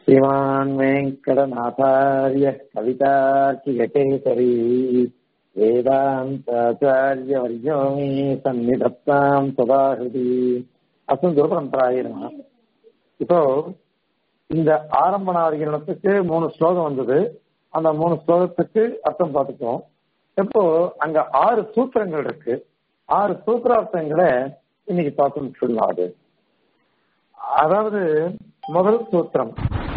श्रीमान् वेङ्कटनाथार्य कवितार्किककेसरी वेदान्ताचार्यवर्यो मे सन्निधत्ताम् सदाहृதி அஸ்மன் குருபரம்பராய நம இப்போ இந்த ஆரம்ப நாதிகரணத்துக்கு மூணு ஸ்லோகம் வந்தது அந்த மூணு ஸ்லோகத்துக்கு அர்த்தம் பார்த்துட்டோம் இப்போ அங்க ஆறு சூத்திரங்கள் இருக்கு ஆறு சூத்திரார்த்தங்களை இன்னைக்கு பார்த்து முடிச்சுடலாம் அதாவது முதல் சூத்திரம்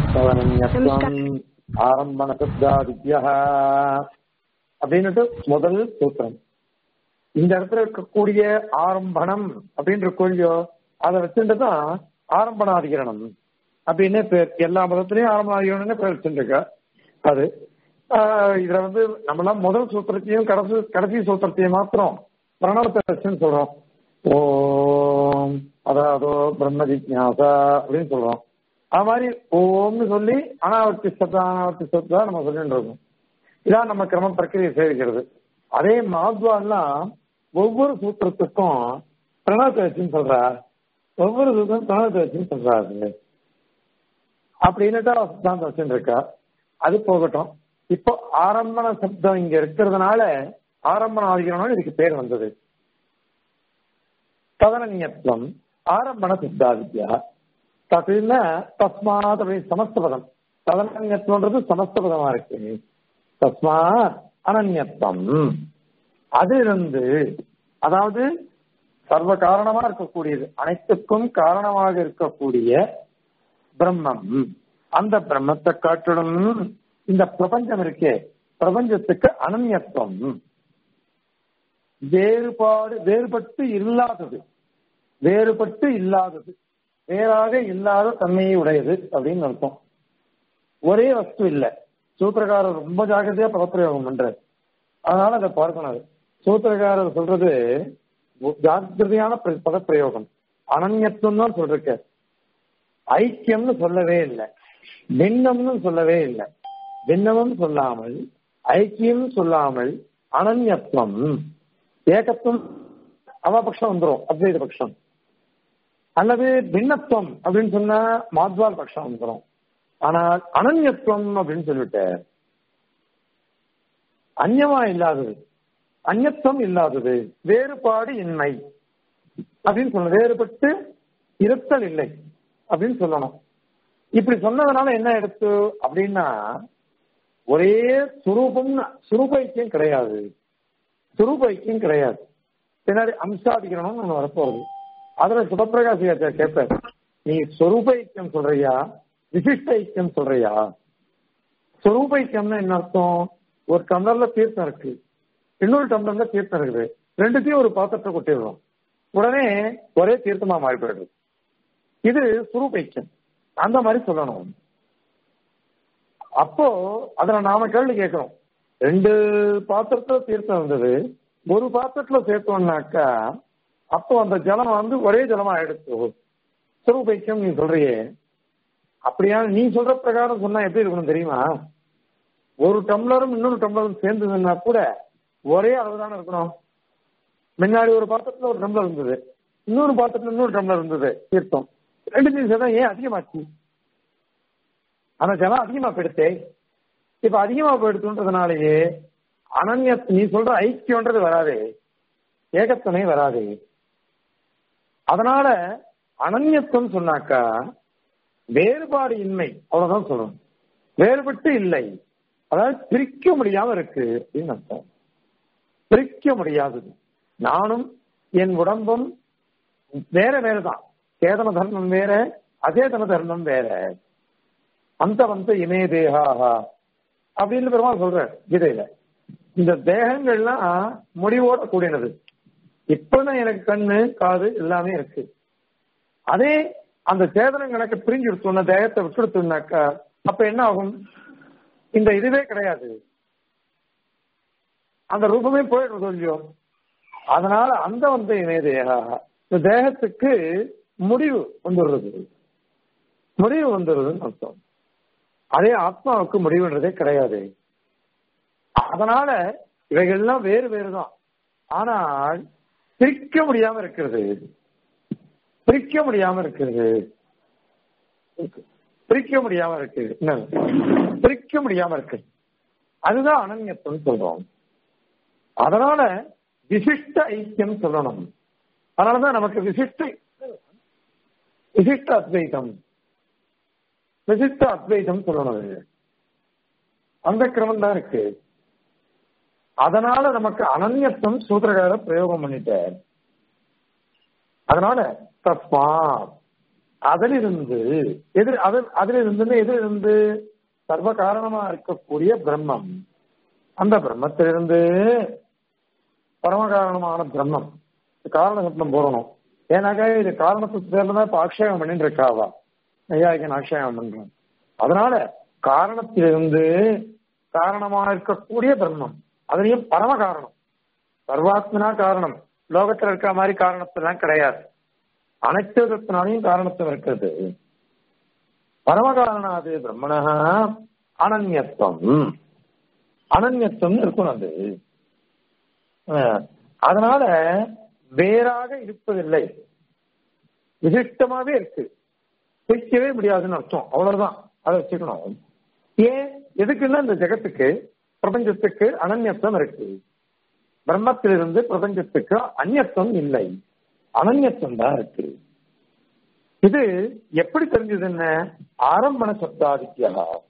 ஆரம்பண சப்தாதித்யா அப்படின்னுட்டு முதல் சூத்திரம் இந்த இடத்துல இருக்கக்கூடிய ஆரம்பணம் அப்படின்ற கொள்ளியோ அதை வச்சுட்டு தான் ஆரம்பணாதிகரணம் அப்படின்னு பேர் எல்லா மதத்திலையும் ஆரம்பணாதிகரணம்னு பேர் வச்சுருக்க அது இதுல வந்து நம்மளாம் முதல் சூத்திரத்தையும் கடைசி கடைசி சூத்திரத்தையும் மாத்திரம் பிரணவத்தை வச்சுன்னு சொல்றோம் ஓம் அதாவது பிரம்ம ஜிக்யாசா அப்படின்னு சொல்றோம் அது மாதிரி ஓம்னு சொல்லி அனாவர்த்தி சத்தா அனாவர்த்தி சத்தா நம்ம சொல்லிட்டு இருக்கோம் இதான் நம்ம கிரம பிரக்கிரியை சேவிக்கிறது அதே மாத்வாலாம் ஒவ்வொரு சூத்திரத்துக்கும் பிரணவத்தை வச்சுன்னு சொல்றா ஒவ்வொரு சூத்திரம் பிரணவத்தை வச்சுன்னு சொல்றாரு அப்படின்னுட்டு சித்தாந்தம் வச்சுட்டு இருக்கா அது போகட்டும் இப்போ ஆரம்பண சப்தம் இங்க இருக்கிறதுனால ஆரம்பண ஆதிக்கிறோம் இதுக்கு பேர் வந்தது ததனநியத்துவம் ஆரம்பண சித்தாதித்யா ததுன்னா தஸ்மாத் அப்படின்னு சமஸ்தபதம் ததனநியத்துவன்றது சமஸ்தபதமா இருக்கு தஸ்மாத் அனநியத்துவம் அது இருந்து அதாவது சர்வ காரணமா இருக்கக்கூடியது அனைத்துக்கும் காரணமாக இருக்கக்கூடிய பிரம்மம் அந்த பிரம்மத்தை காட்டிலும் இந்த பிரபஞ்சம் இருக்கே பிரபஞ்சத்துக்கு அனன்யத்துவம் வேறுபாடு வேறுபட்டு இல்லாதது வேறுபட்டு இல்லாதது வேறாக இல்லாத தன்மையை உடையது அப்படின்னு அர்த்தம் ஒரே வஸ்து இல்லை சூத்திரக்காரர் ரொம்ப ஜாகிரதையா பதப்பிரயோகம் பண்றாரு அதனால அதை பார்க்கணும் சூத்திரக்காரர் சொல்றது ஜாகிரதையான பதப்பிரயோகம் அனன்யத்துவம் தான் சொல்லிருக்க ஐக்கியம்னு சொல்லவே இல்லை பின்னம்னு சொல்லவே இல்லை பின்னமும் சொல்லாமல் ஐக்கியம் சொல்லாமல் அனன்யத்துவம் ஏகத்துவம் அவபக்ஷம் வந்துடும் அத்வைத பட்சம் அல்லது பின்னத்துவம் அப்படின்னு சொன்னா மாத்வால் பட்சம் வந்துடும் ஆனால் அனன்யத்துவம் அப்படின்னு சொல்லிட்டு அந்யமா இல்லாதது அந்நத்துவம் இல்லாதது வேறுபாடு இன்மை அப்படின்னு சொல்லணும் வேறுபட்டு இருத்தல் இல்லை அப்படின்னு சொல்லணும் இப்படி சொன்னதுனால என்ன எடுத்து அப்படின்னா ஒரே சுரூபம் சுரூபைக்கியம் கிடையாது சுரூபைக்கியம் கிடையாது பின்னாடி அம்சாதிக்கணும் ஒன்று வரப்போகுது அதுல சுபப்பிரகாசியாச்சா கேட்பேன் நீ சொரூப ஐக்கியம் சொல்றியா விசிஷ்ட ஐக்கியம் சொல்றியா சொரூப ஐக்கியம்னா என்ன அர்த்தம் ஒரு டம்ளர்ல தீர்த்தம் இருக்கு இன்னொரு டம்ளர்ல தீர்த்தம் இருக்குது ரெண்டுத்தையும் ஒரு பாத்திரத்தை கொட்டிடுறோம் உடனே ஒரே தீர்த்தமா மாறி போயிடுது இது சுரூப ஐக்கியம் அந்த மாதிரி சொல்லணும் அப்போ அதுல நாம கேள்வி கேட்கிறோம் ரெண்டு பாத்திரத்துல தீர்த்தம் இருந்தது ஒரு பாத்திரத்துல சேர்த்தோம்னாக்கா அப்போ அந்த ஜலம் வந்து ஒரே ஜலமா எடுத்து சுரூபைக்கம் நீ சொல்றியே அப்படியா நீ சொல்ற பிரகாரம் சொன்னா எப்படி இருக்கணும் தெரியுமா ஒரு டம்ளரும் இன்னொரு டம்ளரும் சேர்ந்ததுன்னா கூட ஒரே அளவு தானே இருக்கணும் முன்னாடி ஒரு பாத்திரத்துல ஒரு டம்ளர் இருந்தது இன்னொரு பாத்திரத்துல இன்னொரு டம்ளர் இருந்தது தீர்த்தம் ரெண்டு நிமிஷம் ஏன் அதிகமாச்சு அந்த ஜலம் அதிகமா போயிடுத்தே இப்ப அதிகமா போயிடுத்துன்றதுனாலயே அனன்ய நீ சொல்ற ஐக்கியம்ன்றது வராதே ஏகத்துணை வராது அதனால அனன்யத்துவம் சொன்னாக்கா வேறுபாடு இன்மை அவ்வளவுதான் சொல்லணும் வேறுபட்டு இல்லை அதாவது பிரிக்க முடியாம இருக்கு அப்படின்னு அர்த்தம் பிரிக்க முடியாதது நானும் என் உடம்பும் வேற வேறதான் சேதன தர்மம் வேற அசேதன தர்மம் வேற அந்த வந்த இமே தேகாகா அப்படின்னு பெருமாள் சொல்ற கீதையில இந்த தேகங்கள்லாம் முடிவோட கூடினது இப்பதான் எனக்கு கண்ணு காது எல்லாமே இருக்கு அதே அந்த சேதனம் எனக்கு பிரிஞ்சு எடுத்தோம்னா தேகத்தை விட்டுடுத்தோம்னாக்கா அப்ப என்ன ஆகும் இந்த இதுவே கிடையாது அந்த ரூபமே போயிடுறது இல்லையோ அதனால அந்த வந்து இணைய தேகா இந்த தேகத்துக்கு முடிவு வந்துடுறது முடிவு வந்துடுறதுன்னு அர்த்தம் அதே ஆத்மாவுக்கு முடிவுன்றதே கிடையாது அதனால இவைகள்லாம் வேறு வேறுதான் ஆனால் பிரிக்க முடியாம இருக்கிறது பிரிக்க முடியாம இருக்கிறது பிரிக்க முடியாம இருக்கு என்ன? பிரிக்க முடியாம இருக்கு அதுதான் அனன்யத்துவம் சொல்றோம் அதனால விசிஷ்ட ஐக்கியம் சொல்லணும் அதனாலதான் நமக்கு விசிஷ்ட விசிஷ்ட அத்வைதம் விசிஷ்ட அத்வைதம் சொல்லணும் அது. அந்த கிரமம் தான் இருக்கு அதனால நமக்கு அனன்யத்துவம் சூத்திரகார பிரயோகம் பண்ணிட்டார் அதனால தஸ்மா அதிலிருந்து எதிர் அதில் அதிலிருந்து எதிலிருந்து சர்வ காரணமா இருக்கக்கூடிய பிரம்மம் அந்த பிரம்மத்திலிருந்து பரமகாரணமான பிரம்மம் காரண சப்தம் போடணும் ஏன்னாக்கா இது காரணத்துக்கு பேர்ல தான் இப்ப ஆக்ஷேபம் பண்ணிட்டு இருக்காவா நையாயிக்கன் ஆக்ஷேபம் பண்றோம் அதனால காரணத்திலிருந்து காரணமா இருக்கக்கூடிய பிரம்மம் அதுலயும் பரம காரணம் சர்வாத்மனா காரணம் லோகத்துல இருக்கிற மாதிரி காரணத்தெல்லாம் கிடையாது அனைத்து விதத்தினாலையும் காரணத்துவம் இருக்கிறது பரமகாரணாது பிரம்மண அனன்யத்துவம் அனன்யத்துவம் இருக்கும் அது அஹ், அதனால வேறாக இருப்பதில்லை விசிஷ்டமாவே இருக்கு பிரிக்கவே முடியாதுன்னு அர்த்தம் அவ்வளவுதான் அதை வச்சுக்கணும் ஏன் எதுக்குன்னா இந்த ஜெகத்துக்கு பிரபஞ்சத்துக்கு அனன்யத்துவம் இருக்கு பிரம்மத்திலிருந்து பிரபஞ்சத்துக்கு அந்நியத்துவம் இல்லை அனன்யத்துவம் தான் இருக்கு இது எப்படி தெரிஞ்சது என்ன ஆரம்பண சப்தாதித்யா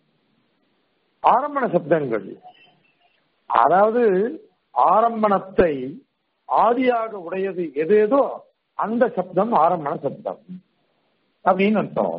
ஆரம்பண சப்தங்கள் அதாவது ஆரம்பணத்தை ஆதியாக உடையது எது ஏதோ அந்த சப்தம் ஆரம்பண சப்தம் அப்படின்னு அர்த்தம்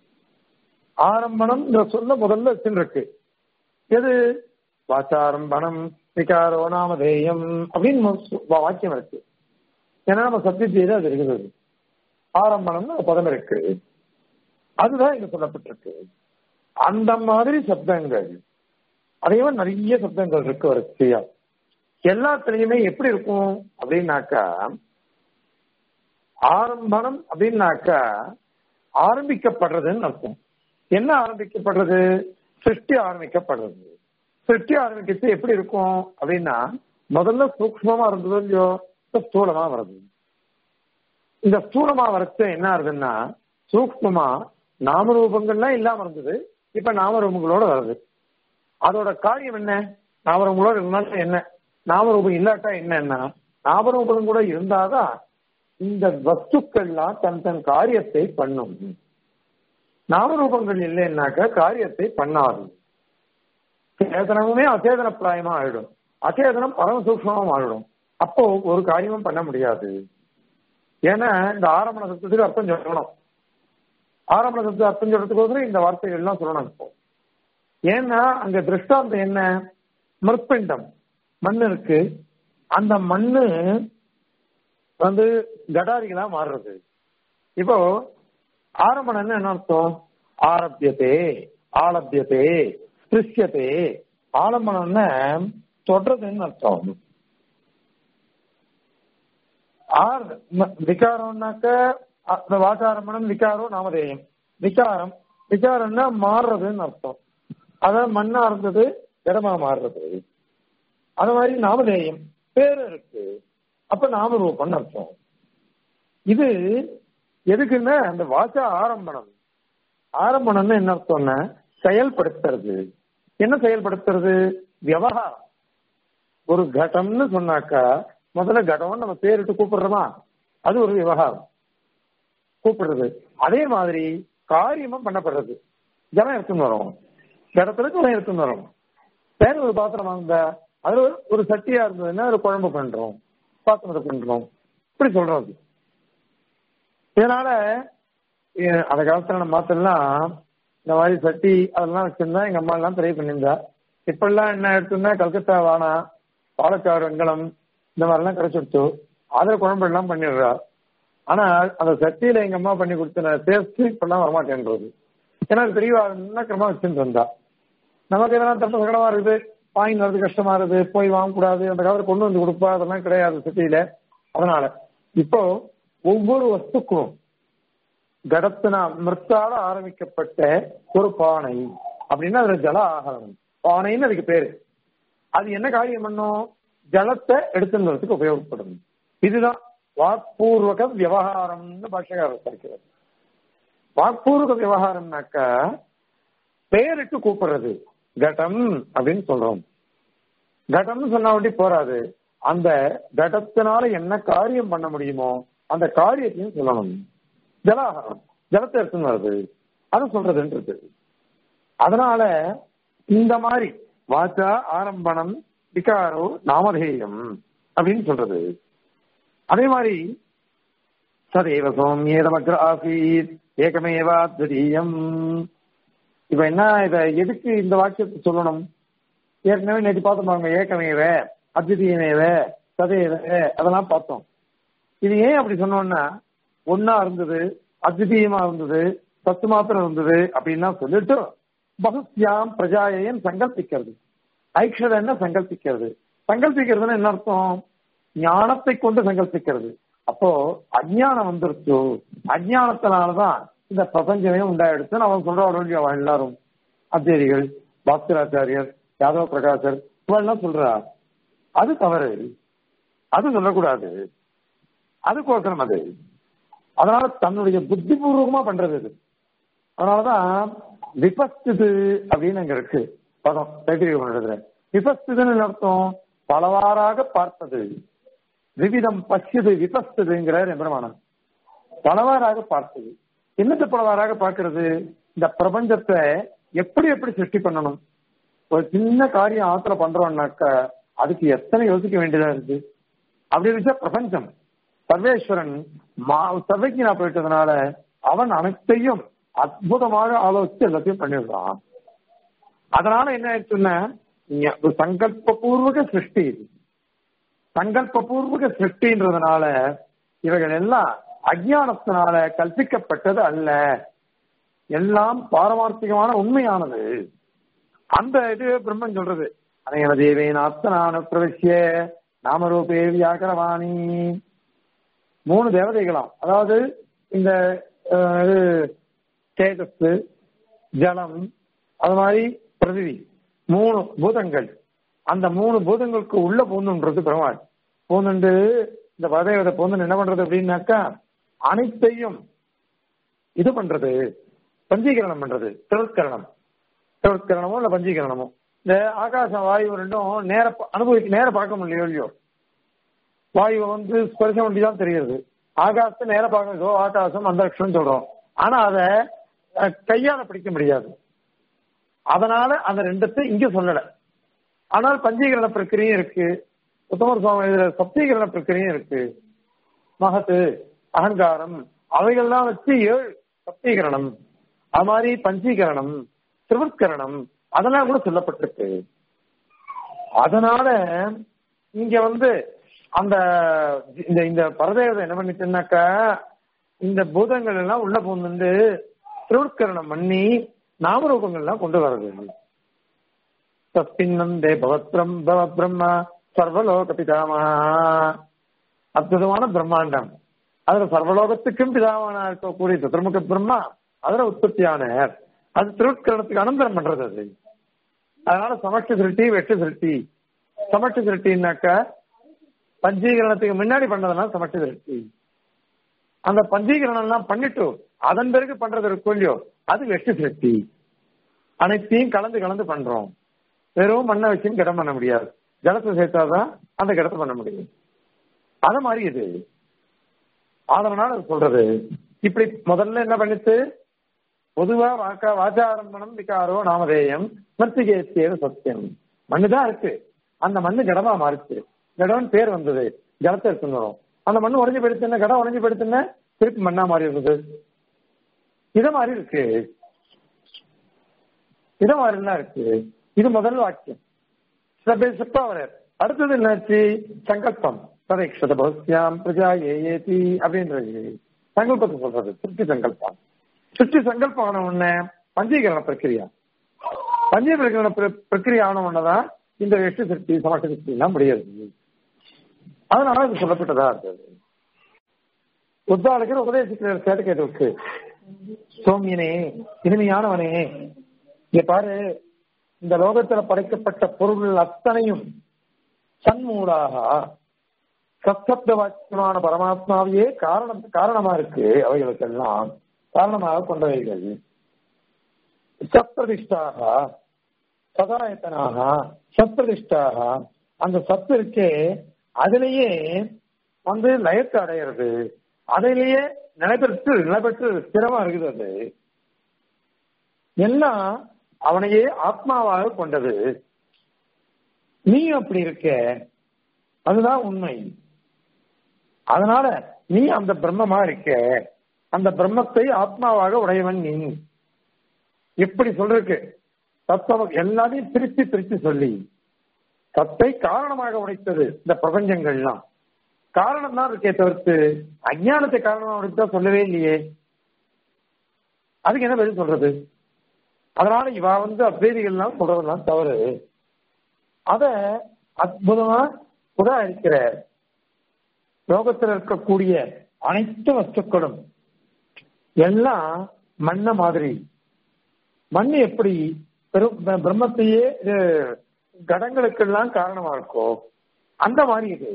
ஆரம்பணம் இந்த சொல்ல முதல்ல வச்சுருக்கு எது வாச்சாரம்பணம் விகாரோ நாமதேயம் அப்படின்னு ஒரு வாக்கியம் இருக்கு ஏன்னா நம்ம சத்தியத்தில அது இருக்குது ஆரம்பணம்னு ஒரு பதம் இருக்கு அதுதான் இங்க சொல்லப்பட்டிருக்கு அந்த மாதிரி சப்தங்கள் அதையும் நிறைய சப்தங்கள் இருக்கு வரிசையா எல்லாத்துலயுமே எப்படி இருக்கும் அப்படின்னாக்கா ஆரம்பணம் அப்படின்னாக்கா ஆரம்பிக்கப்படுறதுன்னு அர்த்தம் என்ன ஆரம்பிக்கப்படுறது சிருஷ்டி ஆரம்பிக்கப்படுறது சிருஷ்டி ஆரம்பிக்கிறது எப்படி இருக்கும் அப்படின்னா முதல்ல சூக்மமா இருந்தது இல்லையோ இப்ப ஸ்தூலமா வருது இந்த ஸ்தூலமா வரச்ச என்ன ஆகுதுன்னா சூக்மமா நாமரூபங்கள்லாம் இல்லாம இருந்தது இப்ப நாமரூபங்களோட வருது அதோட காரியம் என்ன நாமரூபங்களோட இருந்தாலும் என்ன நாமரூபம் இல்லாட்டா என்னன்னா நாமரூபம் கூட இருந்தாதான் இந்த வஸ்துக்கள்லாம் தன் தன் காரியத்தை பண்ணும் நாமரூபங்கள் இல்லைன்னாக்க காரியத்தை பண்ணாது சேதனமுமே அச்சேதன பிராயமா ஆயிடும் அச்சேதனம் பரம சூக்மமா ஆயிடும் அப்போ ஒரு காரியமும் பண்ண முடியாது ஏன்னா இந்த ஆரம்பண சப்தத்துக்கு அர்த்தம் சொல்லணும் ஆரம்பண சப்த அர்த்தம் சொல்றதுக்கோசரம் இந்த வார்த்தைகள் எல்லாம் சொல்லணும் இப்போ ஏன்னா அங்க திருஷ்டாந்தம் என்ன மிருப்பிண்டம் மண் இருக்கு அந்த மண்ணு வந்து கடாரிகளா மாறுறது இப்போ ஆரம்பணம்னு என்ன அர்த்தம் ஆரம்பியதே ஆலபியதே ஸ்பிருஷ்யதே ஆலம்பனம்னு தொடர்றதுன்னு அர்த்தம் ஆர் விகாரம்னாக்க அந்த வாசாரம்பணம் விகாரம் நாமதேயம் விகாரம் விகாரம்னா மாறுறதுன்னு அர்த்தம் அதாவது மண்ணா இருந்தது இடமா மாறுறது அது மாதிரி நாமதேயம் பேரு இருக்கு அப்ப நாமரூபம்னு அர்த்தம் இது எதுக்குன்னா அந்த வாச ஆரம்பணம் ஆரம்பணம்னு என்ன அர்த்தம்னா செயல்படுத்துறது என்ன செயல்படுத்துறது விவகாரம் ஒரு கடம்னு சொன்னாக்கா முதல்ல கடம்னு நம்ம பேரிட்டு கூப்பிடுறோமா அது ஒரு விவகாரம் கூப்பிடுறது அதே மாதிரி காரியமும் பண்ணப்படுறது ஜனம் எடுத்துன்னு வரும் இடத்துல ஜனம் எடுத்துன்னு வரும் வேற ஒரு பாத்திரம் வாங்க அதுல ஒரு- ஒரு சட்டியா இருந்ததுன்னா ஒரு குழம்பு பண்றோம் பாத்திரத்தை பண்றோம் இப்படி சொல்றது இதனால அஹ், அந்த காலத்துல நம்ம மாத்தெல்லாம் இந்த மாதிரி சட்டி அதெல்லாம் வச்சிருந்தா எங்க அம்மா எல்லாம் ட்ரை பண்ணியிருந்தா இப்பெல்லாம் என்ன எடுத்திருந்தா கல்கத்தா வானா பாலக்காடு வெங்கலம் இந்த மாதிரிலாம் கிடைச்சிடுச்சு அதில் குழம்பு எல்லாம் பண்ணிடுறா ஆனா அந்த சட்டியில எங்க அம்மா பண்ணி கொடுத்த டேஸ்ட் இப்பெல்லாம் வரமாட்டேன்றது ஏன்னா அது பெரிய கிரமா வச்சுட்டு இருந்தா நமக்கு எதனா தப்பு சங்கடமா இருக்குது வாங்கி வரது கஷ்டமா இருக்குது போய் வாங்கக்கூடாது அந்த காலத்துல கொண்டு வந்து கொடுப்பா அதெல்லாம் கிடையாது சிட்டியில அதனால இப்போ ஒவ்வொரு வஸ்துக்கும் கடத்தினா மிருத்தால ஆரம்பிக்கப்பட்ட ஒரு பானை அப்படின்னா அதுல ஜல ஆகாரம் பானைன்னு அதுக்கு பேரு அது என்ன காரியம் பண்ணும் ஜலத்தை எடுத்துன்னு வரதுக்கு உபயோகப்படும் இதுதான் வாக்பூர்வக விவகாரம்னு பாஷகாரர் படிக்கிறது வாக்பூர்வக விவகாரம்னாக்கா பெயரிட்டு கூப்பிடுறது கடம் அப்படின்னு சொல்றோம் கடம்னு சொன்னா ஒண்டி போறாது அந்த கடத்தினால என்ன காரியம் பண்ண முடியுமோ அந்த காரியத்தையும் சொல்லணும் ஜலாகாரம் ஜலத்தை எடுத்துன்னு வருது அதை சொல்றதுன்றது அதனால இந்த மாதிரி வாச்சா ஆரம்பணம் விகாரோ நாமதேயம் அப்படின்னு சொல்றது அதே மாதிரி சதேவ சோமியேதமக்ர ஆசீத் ஏகமேவா துவதீயம் இப்ப என்ன இத எதுக்கு இந்த வாக்கியத்தை சொல்லணும் ஏற்கனவே நேற்று பார்த்தோம் பாருங்க ஏக்கமேவ அத்விதீயமேவ சதேவ அதெல்லாம் பார்த்தோம் இது ஏன் அப்படி சொன்னோம்னா ஒன்னா இருந்தது அத்விதீயமா இருந்தது சத்து மாத்திரம் இருந்தது அப்படின்னா சொல்லிட்டு பகுஸ்யாம் பிரஜாயன் சங்கல்பிக்கிறது ஐக்ஷத என்ன சங்கல்பிக்கிறது சங்கல்பிக்கிறதுன்னு என்ன அர்த்தம் ஞானத்தை கொண்டு சங்கல்பிக்கிறது அப்போ அஜ்ஞானம் வந்துருச்சு அஜ்ஞானத்தினாலதான் இந்த பிரபஞ்சமே உண்டாயிடுச்சுன்னு அவன் சொல்றான் அவன் எல்லாரும் அத்தியரிகள் பாஸ்கராச்சாரியர் யாதவ பிரகாசர் இவெல்லாம் சொல்றா அது தவறு அது சொல்லக்கூடாது அதுக்கோசரம் அது அதனால தன்னுடைய புத்திபூர்வமா பண்றது இது அதனாலதான் விபஸ்து அப்படின்னு அங்க இருக்கு பதம் தைத்திரியம் விபஸ்துன்னு அர்த்தம் பலவாறாக பார்ப்பது விவிதம் பசியது விபஸ்துங்கிறார் எம்பெருமானம் பலவாறாக பார்ப்பது என்னத்தை பலவாறாக பார்க்கிறது இந்த பிரபஞ்சத்தை எப்படி எப்படி சிருஷ்டி பண்ணணும் ஒரு சின்ன காரியம் ஆத்திர பண்றோம்னாக்க அதுக்கு எத்தனை யோசிக்க வேண்டியதா இருக்கு அப்படி இருந்துச்சா பிரபஞ்சம் சர்வேஸ்வரன் சர்வைக்கு நான் போயிட்டதுனால அவன் அனைத்தையும் அற்புதமாக ஆலோசித்து எல்லாத்தையும் பண்ணிடுறான் அதனால என்ன ஆயிடுச்சுன்னா சங்கல்ப பூர்வக சிருஷ்டி இது சங்கல்ப பூர்வக சிருஷ்டின்றதுனால இவைகள் எல்லாம் அஜானத்தினால கல்பிக்கப்பட்டது அல்ல எல்லாம் பாரமார்த்திகமான உண்மையானது அந்த இது பிரம்மன் சொல்றது அனைவ தேவேன் அத்தனான பிரவிசிய நாமரூபே வியாகரவாணி மூணு தேவதைகளாம் அதாவது இந்த தேஜஸ் ஜலம் அது மாதிரி பிரதிவி மூணு பூதங்கள் அந்த மூணு பூதங்களுக்கு உள்ள பூந்துன்றது பெருமாள் பூந்துண்டு இந்த பதவியதை பூந்து என்ன பண்றது அப்படின்னாக்கா அனைத்தையும் இது பண்றது பஞ்சீகரணம் பண்றது திருக்கரணம் திருக்கரணமோ இல்ல பஞ்சீகரணமோ இந்த ஆகாசம் வாயு ரெண்டும் நேர அனுபவிக்க நேர பார்க்க முடியலையோ இல்லையோ வாயுவை வந்து ஸ்பரிசம் பண்ணி தான் தெரியுது ஆகாசத்தை நேர பார்க்க இதோ ஆகாசம் அந்தரிக்ஷம் சொல்றோம் ஆனா அதை கையால பிடிக்க முடியாது அதனால அந்த ரெண்டத்தை இங்க சொல்லல ஆனால் பஞ்சீகரண பிரக்கிரியும் இருக்கு உத்தமர் சுவாமி இதுல சப்தீகரண பிரக்கிரியும் இருக்கு மகத்து அகங்காரம் அவைகள்லாம் வச்சு ஏழு சப்தீகரணம் அது மாதிரி பஞ்சீகரணம் திருவத்கரணம் அதெல்லாம் கூட சொல்லப்பட்டிருக்கு அதனால இங்க வந்து அந்த இந்த இந்த பரதேவதை என்ன பண்ணிட்டுனாக்கா இந்த பூதங்கள் எல்லாம் உள்ள போந்து திருவுட்கரணம் பண்ணி நாமரூபங்கள்லாம் கொண்டு வர்றது தஸ்பின்னந்தே பவத்ரம் பவத் பிரம்மா சர்வலோக பிதாமா அற்புதமான பிரம்மாண்டம் அதுல சர்வலோகத்துக்கும் பிதாவான இருக்கக்கூடிய சதுர்முக பிரம்மா அதுல உற்பத்தியான அது திருவுட்கரணத்துக்கு அனந்தரம் பண்றது அது அதனால சமஷ்டி சிருஷ்டி வெட்டு சிருஷ்டி சமஷ்டி சிருஷ்டின்னாக்க பஞ்சீகரணத்துக்கு முன்னாடி பண்ணதுனால சமஷ்டி சிருஷ்டி அந்த பஞ்சீகரணம் எல்லாம் பண்ணிட்டு அதன் பிறகு பண்றது இருக்கும் இல்லையோ அது வெட்டு சிருஷ்டி அனைத்தையும் கலந்து கலந்து பண்றோம் வெறும் மண்ணை வச்சும் கிடம் பண்ண முடியாது ஜலத்தை சேர்த்தாதான் அந்த கிடத்தை பண்ண முடியும் அது மாதிரி இது அதனால சொல்றது இப்படி முதல்ல என்ன பண்ணிச்சு பொதுவா வாக்கா வாச்சாரம்பணம் விகாரோ நாமதேயம் மர்த்திகேத்தியேவ சத்தியம் மண்ணு தான் இருக்கு அந்த மண்ணு கடமா மாறிச்சு கடவன் பேர் வந்தது ஜலத்தை எடுத்துன்னு அந்த மண்ணு உடஞ்சி போயிடுச்சுன்னா கடம் உடஞ்சி போயிடுச்சுன்னா திருப்பி மண்ணா மாறி இருந்தது இத மாதிரி இருக்கு இத மாதிரிலாம் இருக்கு இது முதல் வாக்கியம் சிறப்பாவரர் அடுத்தது என்னாச்சு சங்கல்பம் பரீட்சத பௌத்தியாம் பிரஜா ஏஏதி அப்படின்றது சங்கல்பத்தை சொல்றது திருப்தி சங்கல்பம் சுற்றி சங்கல்பம் ஆன உடனே பஞ்சீகரண பிரக்கிரியா பஞ்சீகரண பிரக்கிரியா ஆன உடனேதான் இந்த வெஷ்டி சக்தி சமஷ்டி சக்தி எல்லாம் முடியாது அதனால இது சொல்லப்பட்டதா இருந்தது உத்தாளுக்கு உபதேசிக்கிற கேட்டு கேட்டு சோமியனே இனிமையானவனே இங்க பாரு இந்த லோகத்துல படைக்கப்பட்ட பொருள்கள் அத்தனையும் சன்மூடாக சப்த வாக்கியமான பரமாத்மாவையே காரணம் காரணமா இருக்கு அவைகளுக்கெல்லாம் காரணமாக கொண்டவைகள் சத்பிரதிஷ்டாக சதாயத்தனாக சத்பிரதிஷ்டாக அந்த சத்து இருக்கே அதிலேயே வந்து லயத்தை அடையிறது அதிலேயே நிலைபெற்று நிலைபெற்று ஸ்திரமா இருக்குது அது எல்லாம் அவனையே ஆத்மாவாக கொண்டது நீ அப்படி இருக்க அதுதான் உண்மை அதனால நீ அந்த பிரம்மமா இருக்க அந்த பிரம்மத்தை ஆத்மாவாக உடையவன் நீ எப்படி சொல்றதுக்கு தத்துவம் எல்லாத்தையும் பிரிச்சு பிரிச்சு சொல்லி தத்தை காரணமாக உடைத்தது இந்த பிரபஞ்சங்கள்லாம் காரணம் தான் இருக்கே தவிர்த்து அஜானத்தை காரணமாக உடைத்தா சொல்லவே இல்லையே அதுக்கு என்ன பதில் சொல்றது அதனால இவ வந்து அத்வைதிகள்லாம் சொல்றதெல்லாம் தவறு அத அற்புதமா உதாரிக்கிற லோகத்தில் இருக்கக்கூடிய அனைத்து வஸ்துக்களும் எல்லாம் மண்ண மாதிரி மண் எப்படி பெரும் பிரம்மத்தையே இது கடங்களுக்கெல்லாம் காரணமா இருக்கோ அந்த மாதிரி இது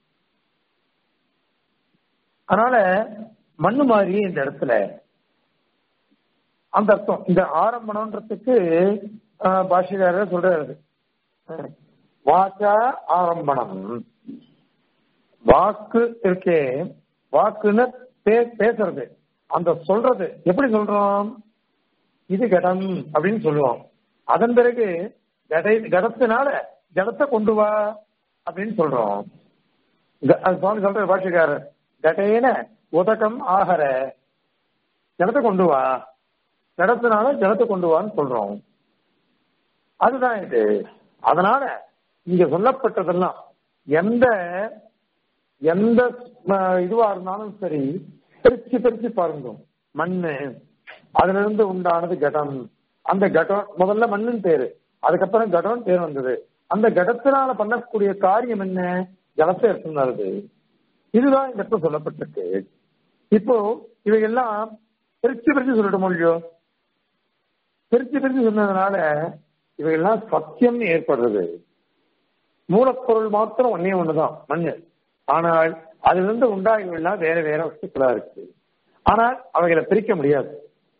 அதனால மண்ணு மாதிரியே இந்த இடத்துல அந்த அர்த்தம் இந்த ஆரம்பணம்ன்றதுக்கு பாஷிகாரர் சொல்றாரு வாச்சா ஆரம்பணம் வாக்கு இருக்கே வாக்குன்னு பேசுறது அந்த சொல்றது எப்படி சொல்றோம் இது கடம் அப்படின்னு சொல்லுவோம் அதன் பிறகு கடை கடத்தினால ஜடத்தை கொண்டு வா அப்படின்னு சொல்றோம் சுவாமி சொல்ற பாஷிக்காரர் கடேன உதகம் ஆகர ஜலத்தை கொண்டு வா ஜடத்தினால ஜலத்தை கொண்டு வான்னு சொல்றோம் அதுதான் இது அதனால இங்க சொல்லப்பட்டதெல்லாம் எந்த எந்த இதுவா இருந்தாலும் சரி பிரிச்சு பிரிச்சு பாருங்க மண்ணு அதுல இருந்து உண்டானது கடம் அந்த கடம் முதல்ல மண்ணுன்னு பேரு அதுக்கப்புறம் கடம் பேர் வந்தது அந்த கடத்தினால பண்ணக்கூடிய காரியம் என்ன ஜலத்தை எடுத்துனாரு இதுதான் இந்த இடத்துல சொல்லப்பட்டிருக்கு இப்போ இவையெல்லாம் பிரிச்சு பிரிச்சு சொல்லிட முடியும் பிரிச்சு பிரிச்சு சொன்னதுனால இவையெல்லாம் சத்தியம் ஏற்படுறது மூலப்பொருள் மாத்திரம் ஒன்னே ஒண்ணுதான் மண்ணு ஆனால் அதிலிருந்து உண்டாகியவெல்லாம் வேற வேற வஸ்துக்களா இருக்கு ஆனால் அவைகளை பிரிக்க முடியாது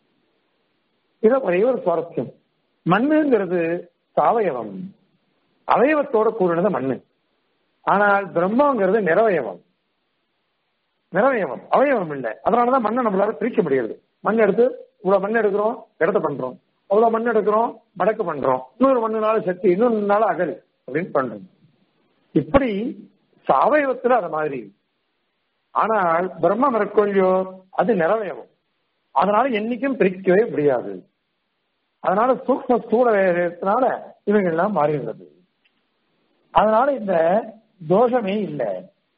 இத ஒரே ஒரு சுவாரஸ்யம் மண்ணுங்கிறது சாவயவம் அவயவத்தோட கூடினது மண்ணு ஆனால் பிரம்மங்கிறது நிறவயவம் நிறவயவம் அவயவம் இல்லை அதனாலதான் மண்ணை நம்மளால பிரிக்க முடியாது மண் எடுத்து இவ்வளவு மண் எடுக்கிறோம் இடத்த பண்றோம் அவ்வளவு மண் எடுக்கிறோம் மடக்கு பண்றோம் இன்னொரு மண்ணுனால சக்தி இன்னொரு நாள் அகல் அப்படின்னு பண்றோம் இப்படி அவயவத்துல அது மாதிரி ஆனால் பிரம்மம் இருக்கொல்லியோ அது நிறவயவம் அதனால என்னைக்கும் பிரிக்கவே முடியாது அதனால சூக்ம ஸ்தூல வேகத்தினால இவைகள்லாம் மாறுகிறது அதனால இந்த தோஷமே இல்லை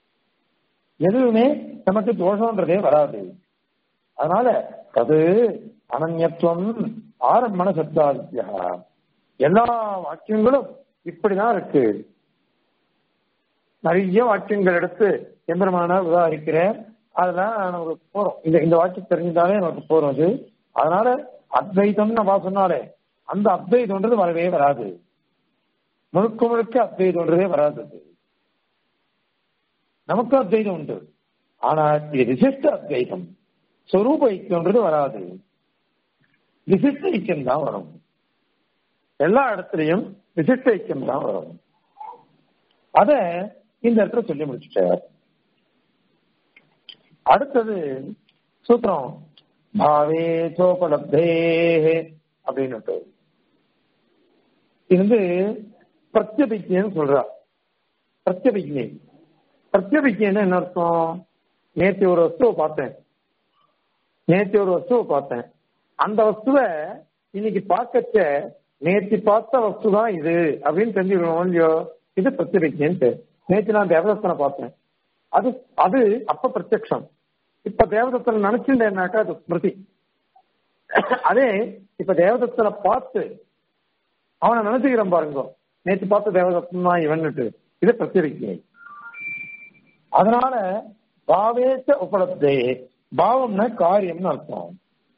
எதுவுமே நமக்கு தோஷம்ன்றதே வராது அதனால அது அனன்யத்துவம் ஆரம்பண சப்தாதித்யா எல்லா வாக்கியங்களும் இப்படிதான் இருக்கு நிறைய வாக்கியங்கள் எடுத்து எம்பெருமான உதாரிக்கிறேன் அதெல்லாம் நமக்கு போறோம் இந்த இந்த வாக்கியம் தெரிஞ்சுட்டாலே நமக்கு போறோம் அது அதனால அத்வைதம் நம்ம சொன்னாலே அந்த அத்வைதம்ன்றது வரவே வராது முழுக்க முழுக்க அத்வைதம்ன்றதே வராது நமக்கு அத்வைதம் உண்டு ஆனா இது விசிஷ்ட அத்வைதம் சொரூப ஐக்கியம்ன்றது வராது விசிஷ்ட ஐக்கியம் தான் வரும் எல்லா இடத்துலையும் விசிஷ்ட ஐக்கியம் தான் வரும் அத இந்த இடத்துல சொல்லி முடிச்சுட்டார் அடுத்தது சூத்திரம் பாவே சோபலப்தே அப்படின்னு இது வந்து பிரத்யபிக்னு சொல்றா பிரத்யபிக்னி பிரத்யபிக்னா என்ன அர்த்தம் நேற்று ஒரு வஸ்துவை பார்த்தேன் நேற்று ஒரு வஸ்துவை பார்த்தேன் அந்த வஸ்துவை இன்னைக்கு பார்க்கச்ச நேற்று பார்த்த வஸ்து தான் இது அப்படின்னு தெரிஞ்சுக்கணும் இல்லையோ இது பிரத்யபிக்னு நேற்று நான் தேவதத்தனை பார்த்தேன் அது அது அப்ப பிரத்யக்ஷம் இப்ப தேவதத்தனை நினைச்சுட்டேன்னாக்கா அது ஸ்மிருதி அதே இப்ப தேவதத்தனை பார்த்து அவனை நினைச்சுக்கிறேன் பாருங்க நேற்று பார்த்த தேவதத்தன் தான் இவன்னுட்டு இது பிரத்யபிக்கை அதனால பாவேச்ச உபலப்தே பாவம்னா காரியம்னு அர்த்தம்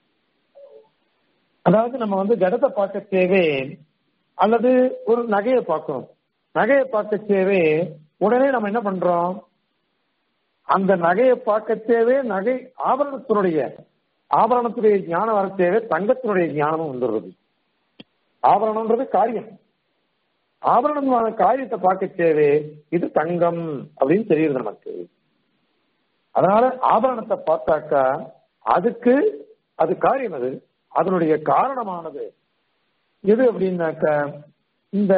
அதாவது நம்ம வந்து கடத்தை பார்க்க தேவை அல்லது ஒரு நகையை பார்க்கணும் நகையை பார்க்க தேவை உடனே நம்ம என்ன பண்றோம் அந்த நகையை பார்க்க தேவை நகை ஆபரணத்தினுடைய ஆபரணத்துடைய ஞானம் வர தேவை தங்கத்தினுடைய ஞானமும் வந்துடுறது ஆபரணம்ன்றது காரியம் ஆபரணமான காரியத்தை பார்க்க தேவை இது தங்கம் அப்படின்னு தெரியுது நமக்கு அதனால ஆபரணத்தை பார்த்தாக்கா அதுக்கு அது காரியம் அது அதனுடைய காரணமானது எது அப்படின்னாக்க இந்த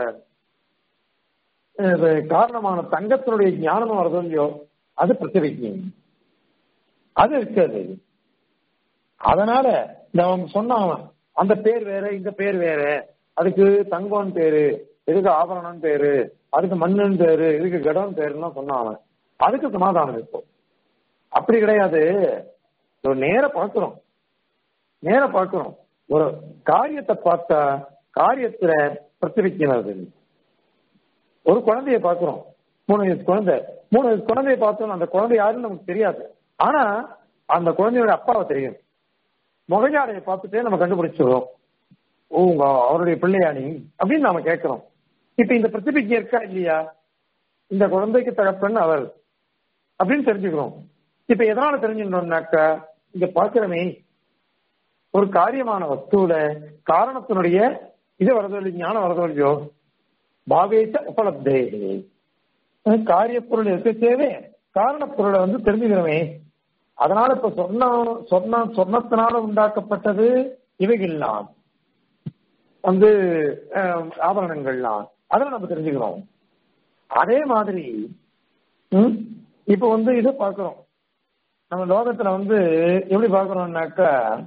அஹ், காரணமான தங்கத்தினுடைய ஞானம் வருதோ இல்லையோ அது பிரச்சனைக்கு அது இருக்காது அதனால இந்த அவன் சொன்னான் அவன், அந்த பேர் வேற இந்த பேர் வேற அதுக்கு தங்கம் பேரு இதுக்கு ஆபரணம் பேரு அதுக்கு மண்ணுன்னு பேரு இதுக்கு கடம் பேருன்னு சொன்னான் அவன் அதுக்கு சமாதானம் இப்போ அப்படி கிடையாது ஒரு நேர பார்க்கிறோம் நேர பார்க்கிறோம் ஒரு காரியத்தை பார்த்தா காரியத்துல பிரச்சனைக்கிறது ஒரு குழந்தைய பார்க்கிறோம் மூணு வயசு குழந்தை மூணு வயசு குழந்தைய பார்த்தோம் அந்த குழந்தை யாருன்னு நமக்கு தெரியாது ஆனா அந்த குழந்தையோட அப்பாவை தெரியும் முகஜாடையை பார்த்துட்டே நம்ம கண்டுபிடிச்சிடுறோம் ஓ உங்க அவருடைய பிள்ளையா நீ அப்படின்னு நாம கேட்கிறோம் இப்ப இந்த பிரதிபிக்கு இருக்கா இல்லையா இந்த குழந்தைக்கு தகப்பன் அவர் அப்படின்னு தெரிஞ்சுக்கிறோம் இப்ப எதனால தெரிஞ்சுக்கணும்னாக்கா இங்க பாக்குறமே ஒரு காரியமான வஸ்துவில காரணத்தினுடைய இது வரதோ இல்லையோ ஞானம் வரதோ இல்லையோ பாவேச்ச உபலப்தே காரிய பொருள் இருக்க தேவை காரண பொருளை வந்து தெரிஞ்சுக்கிறோமே அதனால இப்ப சொன்ன சொன்ன சொன்னத்தினால உண்டாக்கப்பட்டது இவைகள்லாம் வந்து அஹ், ஆபரணங்கள்லாம் அதெல்லாம் நம்ம தெரிஞ்சுக்கிறோம் அதே மாதிரி ம், இப்ப வந்து இதை பார்க்கிறோம் நம்ம லோகத்துல வந்து எப்படி பார்க்கிறோம்னாக்கா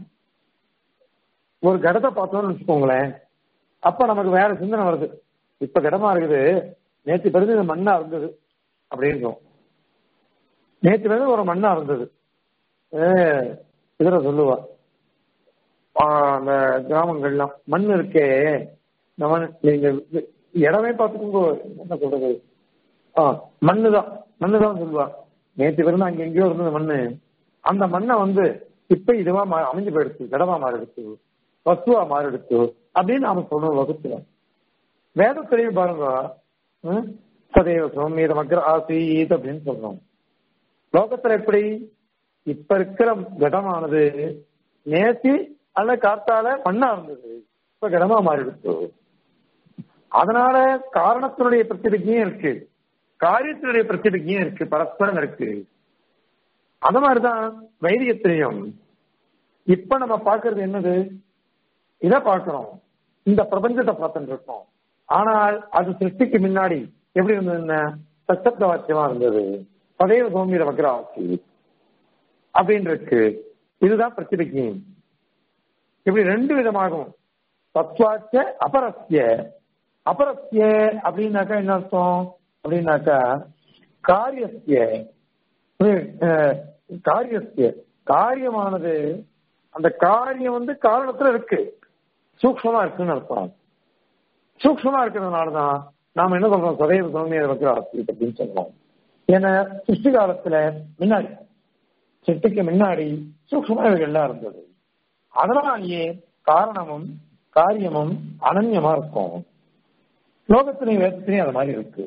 ஒரு கடத்தை பார்த்தோம்னு வச்சுக்கோங்களேன் அப்ப நமக்கு வேற சிந்தனை வருது இப்ப கடமா இருக்குது நேற்று பிறகு இது மண்ணா இருந்தது அப்படி இருக்கும் நேற்று பிறகு ஒரு மண்ணா இருந்தது அஹ் இதுல சொல்லுவா ஆஹ் அந்த கிராமங்கள்லாம் மண் இருக்கே இந்த மண் நீங்க இடமே பார்த்துக்கோங்க என்ன சொல்றது ஆ மண்ணு தான் மண்ணு தான் சொல்லுவா நேற்று பிறந்து அங்க எங்கேயோ இருந்தது மண்ணு அந்த மண்ணை வந்து இப்ப இதுவா மா- அமைஞ்சு போயிடுச்சு கடமா மாறிடுச்சு வஸ்துவா மாறிடுச்சு அப்படின்னு நாம சொல்றோம் வகுத்துல வேதத்திலையும் பாருங்க ம், சதேவ சோமீத மக்கள் ஆசீத் அப்படின்னு சொல்றோம் லோகத்துல எப்படி இப்ப இருக்கிற கடமானது நேத்தி அல்ல காத்தால மண்ணா இருந்தது இப்ப கடமா மாறிடுச்சு அதனால காரணத்தினுடைய பிரச்சனைக்கும் இருக்கு காரியத்தினுடைய பிரச்சனைக்கும் இருக்கு பரஸ்பரம் இருக்கு அது மாதிரிதான் வைரியத்திலையும் இப்ப நம்ம பார்க்கிறது என்னது இத பார்க்கிறோம் இந்த பிரபஞ்சத்தை பார்த்துட்டு இருக்கோம் ஆனால் அது சிருஷ்டிக்கு முன்னாடி எப்படி இருந்ததுன்னா சச்சப்த வாக்கியமா இருந்தது பதைய சோமியில வக்ராசி அப்படின்னு இருக்கு இதுதான் பிரச்சனைக்கு இப்படி ரெண்டு விதமாகும் தத்வாச்ச அபரஸ்ய அபரஸ்ய அப்படின்னாக்கா என்ன அர்த்தம் அப்படின்னாக்கா காரியஸ்ய அஹ், காரியஸ்ய காரியமானது அந்த காரியம் வந்து காரணத்துல இருக்கு சூக்ஷமா இருக்குன்னு அர்த்தம் சூக்ஷமா இருக்கிறதுனாலதான் நாம என்ன சொல்றோம் சதைவ சௌமிய வக்ராசி அப்படின்னு சொல்றோம் ஏன்னா சிருஷ்டி காலத்துல முன்னாடி சிருஷ்டிக்கு முன்னாடி சூக்ஷமா இவைகள்லாம் இருந்தது அதனாலேயே காரணமும் காரியமும் அனன்யமா இருக்கும் லோகத்திலையும் வேதத்திலையும் அது மாதிரி இருக்கு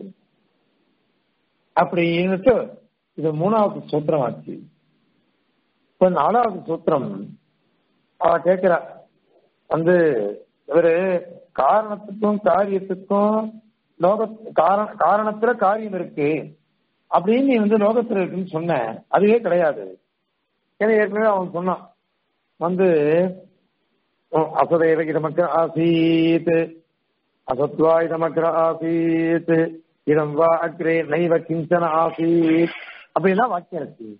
அப்படி இருந்துட்டு இது மூணாவது சூத்திரம் ஆச்சு இப்ப நாலாவது சூத்திரம் அவ கேட்கிறா வந்து இவரு காரணத்துக்கும் காரியத்துக்கும் லோக காரண காரணத்துல காரியம் இருக்கு அப்படின்னு நீ வந்து லோகத்துல இருக்குன்னு சொன்ன அதுவே கிடையாது ஏன்னா ஏற்கனவே அவன் சொன்னான் வந்து அசதேவ இதமக்கிர ஆசீத் அசத்வா இதமக்கிர ஆசீத் இதம் வா அக்ரே நைவ கிஞ்சன ஆசீத் அப்படிலாம் வாக்கியம் இருக்கு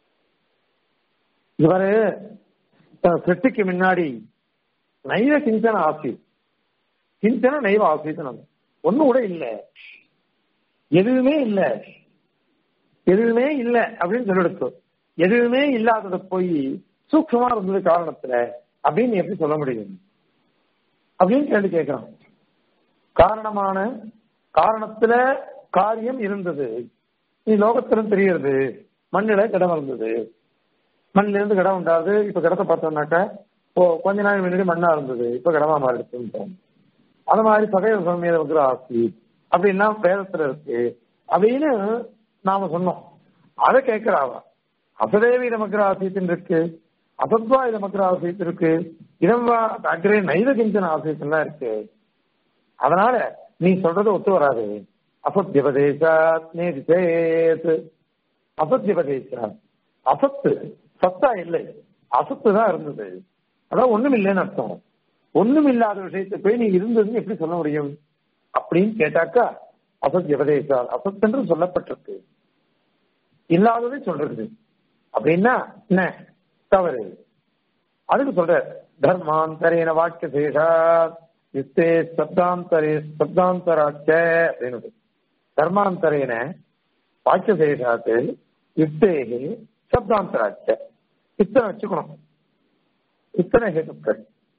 இவரு சிருஷ்டிக்கு முன்னாடி நைவ கிஞ்சன ஆசீத் கிஞ்சன நைவ ஆசீத் ஒண்ணு கூட இல்ல எதுவுமே இல்ல எதுவுமே இல்ல அப்படின்னு சொல்லிடுச்சு எதுவுமே இல்லாதத போய் சூக்ஷமா இருந்தது காரணத்துல அப்படின்னு எப்படி சொல்ல முடியும் அப்படின்னு கேள்வி கேட்கிறான் காரணமான காரணத்துல காரியம் இருந்தது நீ லோகத்திலும் தெரியுது மண்ணில கிடம் இருந்தது மண்ணில இருந்து கிடம் உண்டாது இப்ப கிடத்தை பார்த்தோம்னாக்கா இப்போ கொஞ்ச நாள் முன்னாடி மண்ணா இருந்தது இப்ப கிடமா மாறிடுச்சுன்னு அது மாதிரி சகைவ சமீத வந்து ஆசி அப்படின்னா வேதத்துல இருக்கு அப்படின்னு நாம சொன்னோம் அதை கேட்கிறாவ அசதேவி நமக்கு ஆசியத்தின் இருக்கு அசத்வா இது மக்கள் ஆசிரியத்து இருக்கு இதம்வா அக்ரே நைத கிஞ்சன ஆசிரியத்துலாம் இருக்கு அதனால நீ சொல்றது ஒத்து வராது அசத்தியபதேசாத் நேதி சேத் அசத்தியபதேசாத் அசத்து சத்தா இல்லை அசத்து தான் இருந்தது அதான் ஒண்ணும் இல்லைன்னு அர்த்தம் ஒண்ணும் இல்லாத விஷயத்தை போய் நீ இருந்ததுன்னு எப்படி சொல்ல முடியும் அப்படின்னு கேட்டாக்கா அசத் எபதேசால் அசத் என்று சொல்லப்பட்டிருக்கு இல்லாததை சொல்றது அப்படின்னா என்ன தவறு அதுக்கு சொல்ற தர்மாந்தரேன வாக்கிய சேஷா யுத்தே சப்தாந்தரே சப்தாந்தராச்ச அப்படின்னு தர்மாந்தரேன வாக்கிய சேஷாத்து யுத்தேகி சப்தாந்தராச்ச இத்தனை வச்சுக்கணும் இத்தனை ஹேதுக்கள்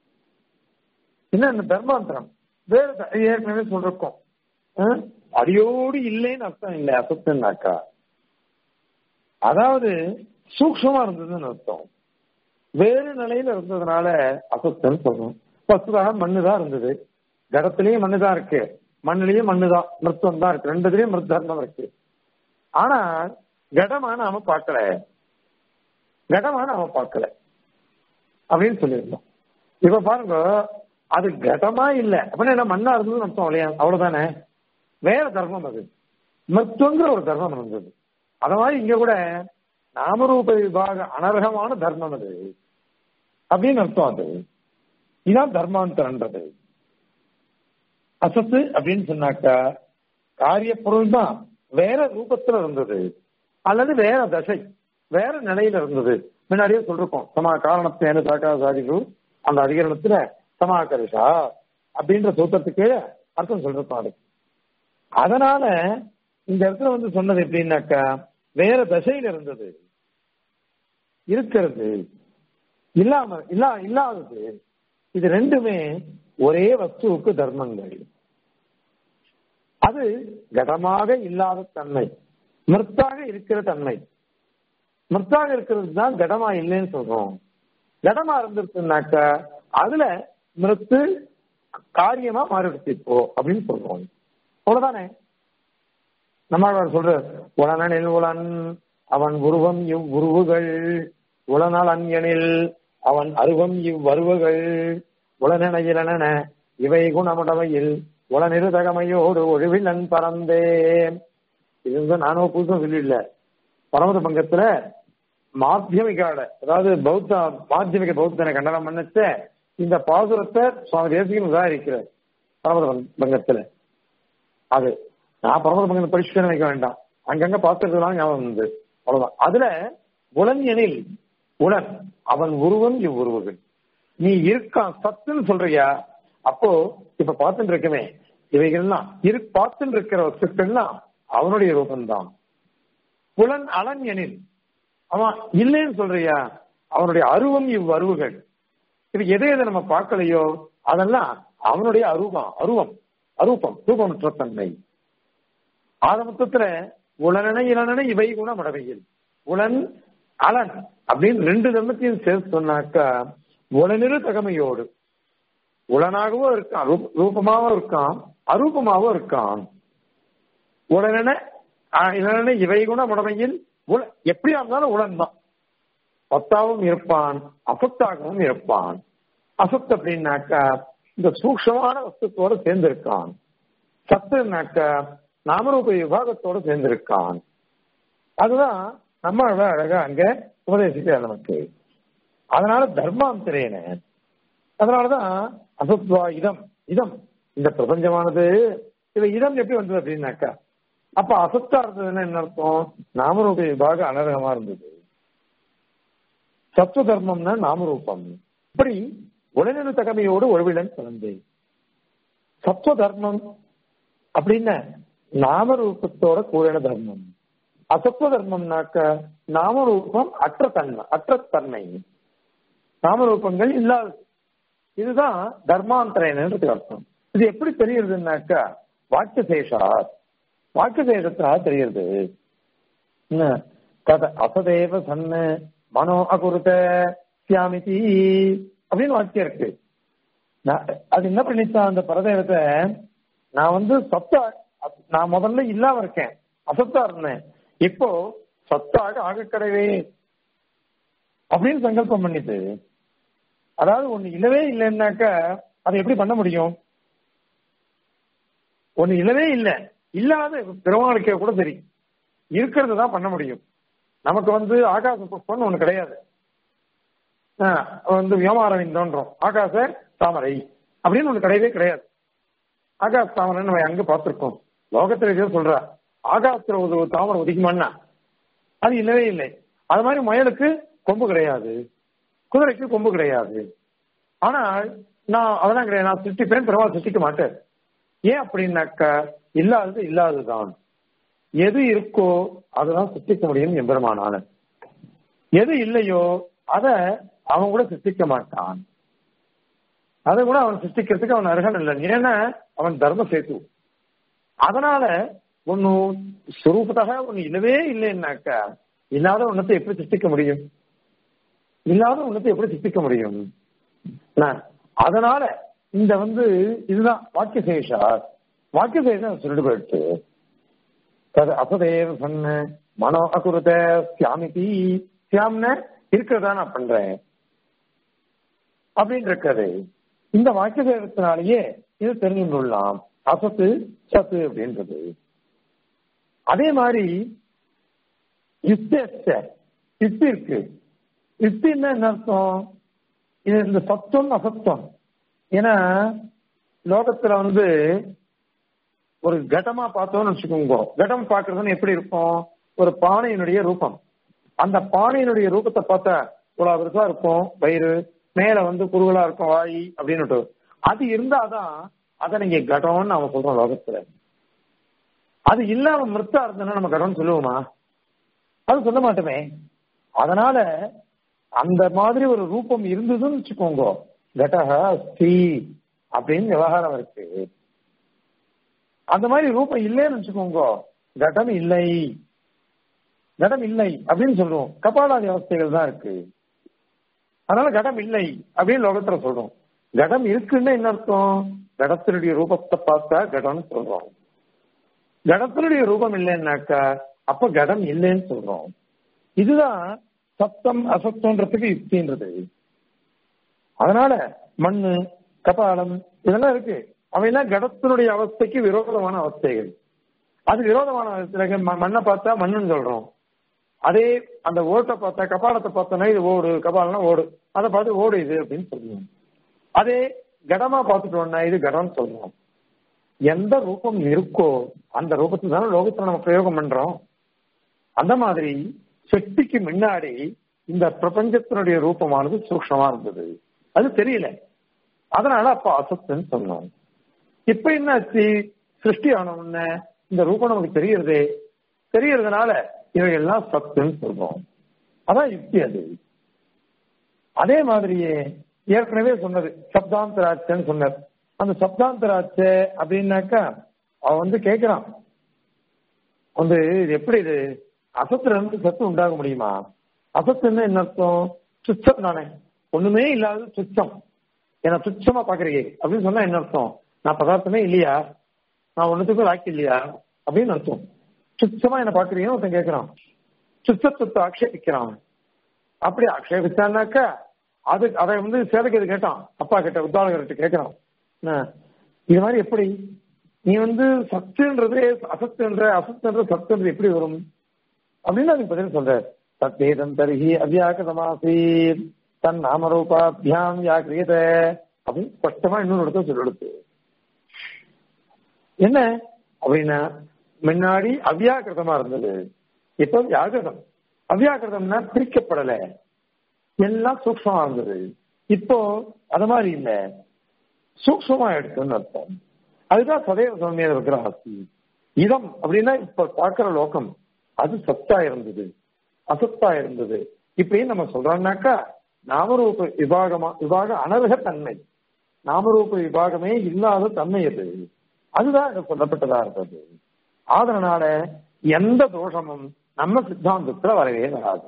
என்ன தர்மாந்தரம் வேற ஏற்கனவே சொல்றோம் அடியோடு இல்லைன்னு அர்த்தம் இல்லை அசத்துனாக்கா அதாவது சூக்ஷமா இருந்ததுன்னு அர்த்தம் வேறு நிலையில இருந்ததுனால அசத்துன்னு சொல்லணும் பசுதாக மண்ணு தான் இருந்தது கடத்திலயும் மண்ணு தான் இருக்கு மண்ணிலையும் மண்ணு தான் மிருத்தம் தான் இருக்கு ரெண்டுலயும் மிருத்தர்மம் இருக்கு ஆனா கடமா நாம பார்க்கல கடமா நாம பார்க்கல அப்படின்னு சொல்லியிருந்தோம் இப்ப பாருங்க அது கடமா இல்ல அப்படின்னா என்ன மண்ணா இருந்ததுன்னு அர்த்தம் இல்லையா அவ்வளவுதானே வேற தர்மம் அது மத்துவங்கிற ஒரு தர்மம் இருந்தது அத மாதிரி இங்க கூட நாமரூப விபாக அனர்ஹமான தர்மம் அது அப்படின்னு அர்த்தம் அது இதான் தர்மாந்தரன்றது அசத்து அப்படின்னு சொன்னாக்கா காரிய பொருள் தான் வேற ரூபத்துல இருந்தது அல்லது வேற தசை வேற நிலையில இருந்தது முன்னாடியே சொல்லிருக்கோம் சமா காரணத்தேன சாக்கா சாதிகள் அந்த அதிகரணத்துல சமாகரிஷா அப்படின்ற சூத்திரத்துக்கு அர்த்தம் சொல்லிருக்கோம் அது அதனால இந்த இடத்துல வந்து சொன்னது எப்படின்னாக்கா வேற தசையில இருந்தது இருக்கிறது இல்லாம இல்லா இல்லாதது இது ரெண்டுமே ஒரே வஸ்துவுக்கு தர்மங்கள் அது கடமாக இல்லாத தன்மை மிருத்தாக இருக்கிற தன்மை மிருத்தாக இருக்கிறது தான் கடமா இல்லைன்னு சொல்றோம் கடமா இருந்திருக்குனாக்கா அதுல மிருத்து காரியமா மாறிடுச்சு இப்போ அப்படின்னு சொல்றோம் அவ்வளவுதானே நம்ம சொல்ற உளனனில் உளன் அவன் உருவம் இவ் உருவுகள் உளனல் அன்யனில் அவன் அருவம் இவ்வருவுகள் உளனென இவை குணமுடமையில் உளநிருதகமையோடு ஒழிவிலன் பறந்தேன் இது வந்து நானும் புதுசும் சொல்லிடல பரமத பங்கத்துல மாத்தியமிகாட அதாவது பௌத்த மாத்தியமிக பௌத்தனை கண்டனம் பண்ணச்ச இந்த பாசுரத்தை சுவாமி தேசிகன் உதாரிக்கிறார் பரமத பங்கத்துல அது நான் பரமத பங்கத்தை படிச்சுட்டு நினைக்க வேண்டாம் அங்கங்க பார்த்துருக்கலாம் ஞாபகம் வந்து அவ்வளவுதான் அதுல உலன் எனில் உலன் அவன் உருவம் இவ்வுருவுகள் நீ இருக்கான் சத்துன்னு சொல்றியா அப்போ இப்ப பார்த்துட்டு இருக்கமே இவைகள்லாம் இரு பார்த்துட்டு இருக்கிற வஸ்துக்கள்லாம் அவனுடைய ரூபம்தான் புலன் அலன் எனில் அவன் இல்லைன்னு சொல்றியா அவனுடைய அருவம் இவ்வருவுகள் இது எதை எதை நம்ம பார்க்கலையோ அதெல்லாம் அவனுடைய அருவம் அருவம் அரூபம் ரூபமற்ற தன்மை ஆத மொத்தத்துல உலனன இளனன இவை குணமடவையில் உலன் அலன் அப்படின்னு ரெண்டு தர்மத்தையும் சேர்த்து சொன்னாக்கா உலனிரு தகமையோடு உலனாகவும் இருக்கான் ரூபமாகவும் இருக்கான் அரூபமாகவும் இருக்கான் உடனென இதன இவை குண உடமையில் எப்படியா இருந்தாலும் உடன் தான் பத்தாவும் இருப்பான் அசத்தாகவும் இருப்பான் அசத் அப்படின்னாக்கா இந்த சூக்ஷமான வஸ்துத்தோட சேர்ந்திருக்கான் சத்துனாக்கா நாமரூப விபாகத்தோட சேர்ந்திருக்கான் அதுதான் நம்ம அழகா அங்க உபதேசிக்கிறார் நமக்கு அதனால தர்மாந்தரேன அதனாலதான் அசத்வா இதம் இதம் இந்த பிரபஞ்சமானது இது இதம் எப்படி வந்தது அப்படின்னாக்கா அப்ப அசத்தா இருந்ததுன்னா என்ன அர்த்தம் நாமரூப விபாக அனர்கமா இருந்தது சத்துவ தர்மம்னா நாமரூபம் இப்படி உடனடி தகமையோடு ஒழுவிலன் பிறந்தேன் சத்துவ தர்மம் அப்படின்னா நாமரூபத்தோட கூடின தர்மம் அசத்துவ தர்மம்னாக்க நாமரூபம் அற்ற தன்மை அற்ற தன்மை நாமரூபங்கள் இல்லாதது இதுதான் தர்மாந்தரன்றது அர்த்தம் இது எப்படி தெரியுதுன்னாக்கா வாக்கியசேஷா வாக்கியசேஷத்தாக தெரியுது கத அசதேவ சன்னு மனோ அகுருத சியாமிதி அப்படின்னு வாக்கியம் இருக்கு அது என்ன பண்ணிச்சா அந்த பரதேவத்தை நான் வந்து சத்தா நான் முதல்ல இல்லாம இருக்கேன் அசத்தா இருந்தேன் இப்போ சத்தாக ஆக கிடைவே அப்படின்னு சங்கல்பம் பண்ணிட்டு அதாவது ஒண்ணு இல்லவே இல்லைன்னாக்க அதை எப்படி பண்ண முடியும் ஒண்ணு இல்லவே இல்லை இல்லாத பெருமாளுக்கே கூட சரி இருக்கிறது தான் பண்ண முடியும் நமக்கு வந்து ஆகாச புஷ்பம்னு ஒண்ணு கிடையாது ஆஹ் வந்து வியோமாரவிந்தோன்றோம் ஆகாச தாமரை அப்படின்னு ஒண்ணு கிடையவே கிடையாது ஆகாச தாமரை நம்ம அங்க பார்த்திருக்கோம் லோகத்துல இதே சொல்ற ஆகாசத்துல ஒரு ஒரு தாமரை உதிக்குமான்னா அது இல்லவே இல்லை அது மாதிரி முயலுக்கு கொம்பு கிடையாது குதிரைக்கு கொம்பு கிடையாது ஆனால் நான் அதெல்லாம் கிடையாது நான் சிருஷ்டிப்பேன் பெருமாள் சிருஷ்டிக்க மாட்டேன் ஏன் அப்படின்னாக்கா இல்லாதது இல்லாததுதான் எது இருக்கோ அதுதான் சிருஷ்டிக்க முடியும் எம்பெருமானால எது இல்லையோ அத அவன் கூட சிருஷ்டிக்க மாட்டான் அதை கூட அவன் சிருஷ்டிக்கிறதுக்கு அவன் அருகன் இல்லை ஏன்னா அவன் தர்ம சேத்து அதனால ஒன்னு சுரூபத்தாக ஒன்னு இல்லவே இல்லைன்னாக்கா இல்லாத ஒன்னத்தை எப்படி சிருஷ்டிக்க முடியும் இல்லாத ஒன்னத்தை எப்படி சிருஷ்டிக்க முடியும் என்ன? அதனால இந்த வந்து இதுதான் வாக்கிய சேஷா வாக்கிய சேஷம் சொல்லிட்டு போயிடுச்சு தது அசதேவ சொன்ன மனோ அகுருத சியாமிதி சியாம்ன இருக்கிறதா நான் பண்றேன் அப்படின்னு இருக்காது இந்த வாக்கிய சேதத்தினாலேயே இது தெரிஞ்சு கொள்ளலாம் அசத்து சத்து அப்படின்றது அதே மாதிரி யுக்தி யுக்தி இருக்கு யுக்தின்னா என்ன அர்த்தம் இது இந்த சத்துவம் அசத்துவம் ஏன்னா லோகத்துல வந்து ஒரு கடமா பார்த்தோம்னு வச்சுக்கோங்க கடம் பாக்குறதுன்னு எப்படி இருக்கும் ஒரு பானையினுடைய ரூபம் அந்த பானையினுடைய ரூபத்தை பார்த்தா இவ்வளவு பெருசா இருக்கும் வயிறு மேல வந்து குறுகலா இருக்கும் வாய் அப்படின்னு அது இருந்தாதான் அதை நீங்க கடம்னு நாம சொல்றோம் லோகத்துல அது இல்லாம மிருத்தா இருந்ததுன்னா நம்ம கடம்னு சொல்லுவோமா அது சொல்ல மாட்டோமே அதனால அந்த மாதிரி ஒரு ரூபம் இருந்ததுன்னு வச்சுக்கோங்க கடக ஸ்ரீ அப்படின்னு விவகாரம் இருக்கு அந்த மாதிரி ரூபம் இல்லைன்னு வச்சுக்கோங்க கடம் இல்லை கடம் இல்லை அப்படின்னு சொல்றோம் கபாலாதி அவஸ்தைகள் தான் இருக்கு அதனால கடம் இல்லை அப்படின்னு லோகத்துல சொல்றோம் கடம் இருக்குன்னு என்ன அர்த்தம் கடத்தினுடைய ரூபத்தை பார்த்தா கடம்னு சொல்றோம் கடத்தினுடைய ரூபம் இல்லைன்னாக்கா அப்ப கடம் இல்லைன்னு சொல்றோம் இதுதான் சத்தம் அசத்தம்ன்றதுக்கு யுக்தின்றது அதனால மண்ணு கபாலம் இதெல்லாம் இருக்கு அவையெல்லாம் கடத்தினுடைய அவஸ்தைக்கு விரோதமான அவஸ்தைகள் அது விரோதமான அவஸ்தை மண்ணை பார்த்தா மண்ணுன்னு சொல்றோம் அதே அந்த ஓட்டை பார்த்தா கபாலத்தை பார்த்தோன்னா இது ஓடு கபாலம்னா ஓடு அதை பார்த்து ஓடு இது அப்படின்னு சொல்லுவோம் அதே கடமா பார்த்துட்டோம்னா இது கடம் சொல்றோம் எந்த ரூபம் இருக்கோ அந்த ரூபத்தை தானே லோகத்துல நம்ம பிரயோகம் பண்றோம் அந்த மாதிரி சக்திக்கு முன்னாடி இந்த பிரபஞ்சத்தினுடைய ரூபமானது சூக்ஷமா இருந்தது அது தெரியல அதனால அப்ப அசத்துன்னு சொன்னோம் இப்ப என்னாச்சு சிருஷ்டி ஆனவுடனே இந்த ரூபம் நமக்கு தெரியறதே தெரியறதுனால இவையெல்லாம் சத்துன்னு சொல்றோம் அதான் யுக்தி அது அதே மாதிரியே ஏற்கனவே சொன்னது சப்தாந்தராட்சன்னு சொன்னார் அந்த சப்தாந்தராட்ச அப்படின்னாக்கா அவன் வந்து கேட்கிறான் வந்து இது எப்படி இது அசத்துல இருந்து சத்து உண்டாக முடியுமா அசத்துன்னு என்ன அர்த்தம் சுச்சம் தானே ஒண்ணுமே இல்லாத சுச்சம் என்ன துச்சமா பாக்குறீங்க அப்படின்னு சொன்னா என்ன அர்த்தம் நான் பதார்த்தமே இல்லையா நான் ஒண்ணுத்துக்கும் வாக்கி இல்லையா அப்படின்னு அர்த்தம் சுச்சமா என்ன பாக்குறீங்கன்னு ஒருத்தன் கேட்கிறான் சுச்சத்துவத்தை ஆக்ஷேபிக்கிறான் அப்படி ஆக்ஷேபிச்சான்னாக்கா அது அதை வந்து சேதகது கேட்டான் அப்பா கிட்ட உத்தாளகர்கிட்ட கேட்கிறான் என்ன, இது மாதிரி எப்படி நீ வந்து சத்துன்றது அசத்துன்ற அசத்துன்ற சத்துன்றது எப்படி வரும் அப்படின்னு அதுக்கு பதில் சொல்ற தத்தேதம் தருகி அவ்யாக்கிரமாசீத் தன் நாமரூபாபியாம் வியாக்கிரியத அப்படின்னு ஸ்பஷ்டமா இன்னொரு இடத்த சொல்லெடுத்து என்ன அப்படின்னா முன்னாடி அவ்யாக்கிருதமா இருந்தது இப்ப வியாகிருதம் அவ்யாக்கிருதம்னா பிரிக்கப்படல எல்லாம் சூக்ஷமா இருந்தது இப்போ அது மாதிரி இல்ல சூக்ஷமா எடுத்துன்னு அர்த்தம் அதுதான் சதேவ சௌமிய விக்கிரகாஸ்தி இதம் அப்படின்னா இப்ப பார்க்கிற லோகம் அது சத்தா இருந்தது அசத்தா இருந்தது இப்படின்னு நம்ம சொல்றோம்னாக்கா நாமரூப விபாகமா விபாக அனர்ஹ தன்மை நாமரூப விபாகமே இல்லாத தன்மை அது அதுதான் இங்க சொல்லப்பட்டதா இருந்தது அதனால எந்த தோஷமும் நம்ம சித்தாந்தத்துல வரவே வராது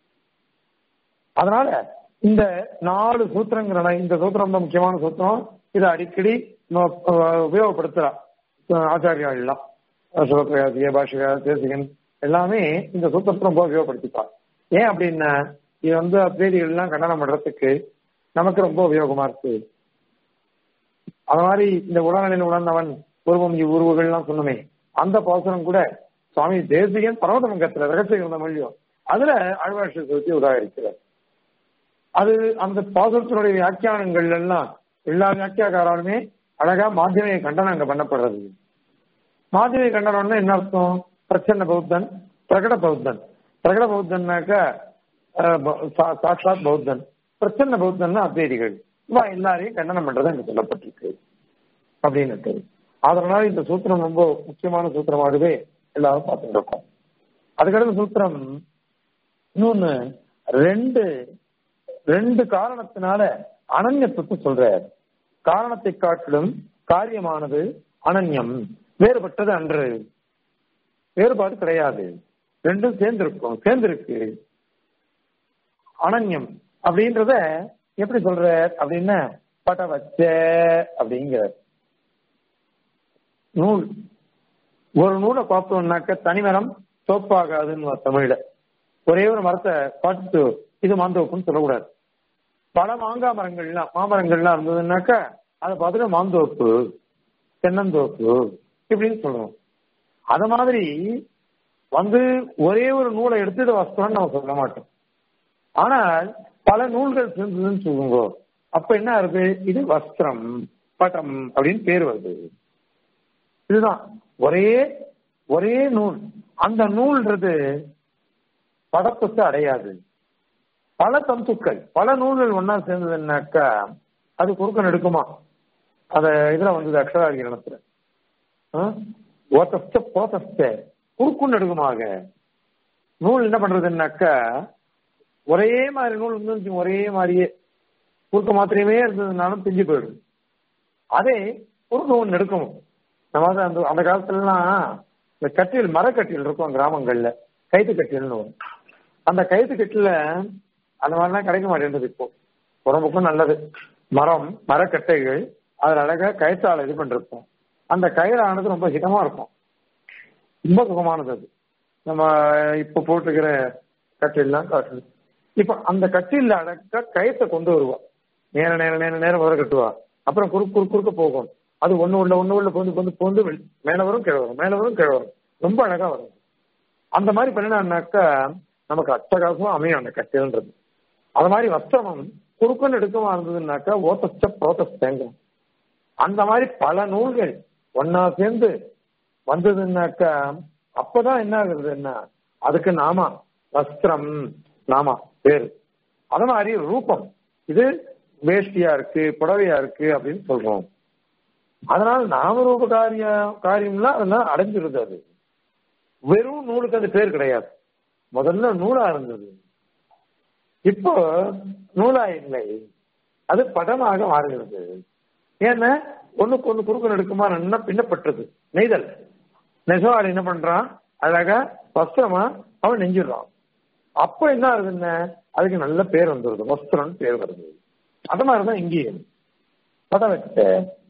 அதனால இந்த நாலு சூத்திரங்கிற இந்த சூத்திரம் ரொம்ப முக்கியமான சூத்திரம் இதை அடிக்கடி நம்ம, அஹ், உபயோகப்படுத்துறா அஹ், ஆச்சாரியாள் எல்லாம் சிவபிரகாசிய பாஷிகா தேசிகன் எல்லாமே இந்த சூத்திரத்தை ரொம்ப உபயோகப்படுத்திப்பா ஏன் அப்படின்னா இது வந்து அத்வைதிகள் எல்லாம் கண்டனம் பண்றதுக்கு நமக்கு ரொம்ப உபயோகமா இருக்கு அது மாதிரி இந்த உடல்நிலையில் உணர்ந்தவன் உருவம் உருவுகள்லாம் சொன்னமே அந்த பாசனம் கூட சுவாமி தேசிகன் பரவதமங்கத்துல ரகசிய இருந்த மொழியும் அதுல அழ்வாட்சி சுத்தி உதாகரிக்கிறார் அது அந்த பாசுரத்தினுடைய வியாக்கியானங்கள் எல்லாம் எல்லா வியாக்கியாக்காராலுமே அழகா மாத்தியமைய கண்டனம் அங்க பண்ணப்படுறது மாத்தியமை கண்டனம்னா என்ன அர்த்தம் பிரச்சன்ன பௌத்தன் பிரகட பௌத்தன் பிரகட பௌத்தன்னாக்க சாட்சாத் பௌத்தன் பிரச்சன்ன பௌத்தன்னா அத்வைதிகள் இவா எல்லாரையும் கண்டனம் பண்றது அங்க சொல்லப்பட்டிருக்கு அப்படின்னு இருக்கு அதனால இந்த சூத்திரம் ரொம்ப முக்கியமான சூத்திரமாகவே எல்லாரும் பார்த்துட்டு இருக்கோம் அதுக்கடுத்த சூத்திரம் இன்னொன்னு ரெண்டு ரெண்டு காரணத்தினால அனன்யத்துவத்தை சொல்றார் காரணத்தை காட்டிலும் காரியமானது அனன்யம் வேறுபட்டது அன்று வேறுபாடு கிடையாது ரெண்டும் சேர்ந்திருக்கும் சேர்ந்திருக்கு அனன்யம் அப்படின்றத எப்படி சொல்ற அப்படின்னா பட வச்ச அப்படிங்கிற நூல் ஒரு நூலை பார்த்தோம்னாக்க தனிமரம் தோப்பாகாதுன்னு தமிழ்ல ஒரே ஒரு மரத்தை பார்த்துட்டு இது மாந்தோப்புன்னு சொல்லக்கூடாது பல மாங்காய் மரங்கள்லாம் மாமரங்கள்லாம் இருந்ததுன்னாக்கா அதை பார்த்துட்டு மாந்தோப்பு தென்னந்தோப்பு இப்படின்னு சொல்றோம் அது மாதிரி வந்து ஒரே ஒரு நூலை எடுத்து இதை வஸ்திரம்னு நம்ம சொல்ல மாட்டோம் ஆனால் பல நூல்கள் சேர்ந்ததுன்னு சொல்லுங்க அப்ப என்ன வருது இது வஸ்திரம் பட்டம் அப்படின்னு பேர் வருது இதுதான் ஒரே ஒரே நூல் அந்த நூல்ன்றது படத்துக்கு அடையாது பல தந்துக்கள் பல நூல்கள் ஒன்னா சேர்ந்ததுன்னாக்கா அது குறுக்க நெடுக்குமா அத இதுல வந்தது அக்ஷராகிரணத்துல ஓத்தஸ்த போத்தஸ்த குறுக்கும் நெடுக்குமாக நூல் என்ன பண்றதுன்னாக்கா ஒரே மாதிரி நூல் இருந்து ஒரே மாதிரியே குறுக்க மாத்திரமே இருந்ததுனாலும் பிஞ்சு போயிடும் அதே குறுக்க ஒன்று எடுக்கணும் நம்ம அந்த அந்த காலத்துலலாம் இந்த கட்டில் மரக்கட்டில் இருக்கும் கிராமங்கள்ல கைத்து கட்டில்னு வரும் அந்த கைத்து கட்டில அந்த மாதிரிலாம் கிடைக்க மாட்டேன்றது இப்போ உடம்புக்கும் நல்லது மரம் மரக்கட்டைகள் அதில் அழகா கயிற்றால இது பண்ணிருப்போம் அந்த கயிறானது ரொம்ப ஹிதமா இருக்கும் ரொம்ப சுகமானது அது நம்ம இப்ப போட்டுக்கிற கட்டில்லாம் காட்டு இப்ப அந்த கட்டில அழகா கயத்தை கொண்டு வருவா நேர நேர நேர நேரம் வர கட்டுவா அப்புறம் குறுக்கு குறுக்கு குறுக்க போகும் அது ஒண்ணு உள்ள ஒண்ணு உள்ள பொந்து பொந்து பொந்து மேல வரும் கீழே வரும் மேல வரும் கீழே வரும் ரொம்ப அழகா வரும் அந்த மாதிரி பண்ணினாக்கா நமக்கு அட்டகாசம் அமையும் அந்த கட்டில்ன்றது அது மாதிரி வஸ்திரமும் குறுக்கன் எடுக்கமா இருந்ததுன்னாக்கா ஓத்தச்ச புரோத்தஸ்தேங்கும் அந்த மாதிரி பல நூல்கள் ஒன்னா சேர்ந்து வந்ததுன்னாக்கா அப்பதான் என்ன ஆகுதுன்னா அதுக்கு நாமா வஸ்திரம் நாமா பேரு அது மாதிரி ரூபம் இது வேஷ்டியா இருக்கு புடவையா இருக்கு அப்படின்னு சொல்றோம் அதனால நாமரூப காரிய காரியம்லாம் அதெல்லாம் அடைஞ்சிருது அது வெறும் நூலுக்கு அந்த பேர் கிடையாது முதல்ல நூலா இருந்தது இப்போ நூலா இல்லை அது படமாக மாறுகிறது ஏன்னா ஒண்ணுக்கு ஒண்ணு குறுக்கு நெடுக்குமா நல்லா பின்னப்பட்டது நெய்தல் நெசவாளி என்ன பண்றான் அழகா வஸ்திரமா அவன் நெஞ்சிடுறான் அப்ப என்ன ஆகுதுன்னு அதுக்கு நல்ல பேர் வந்துருது வஸ்திரம்னு பேர் வருது அது மாதிரிதான் இங்கேயும் படம் வச்ச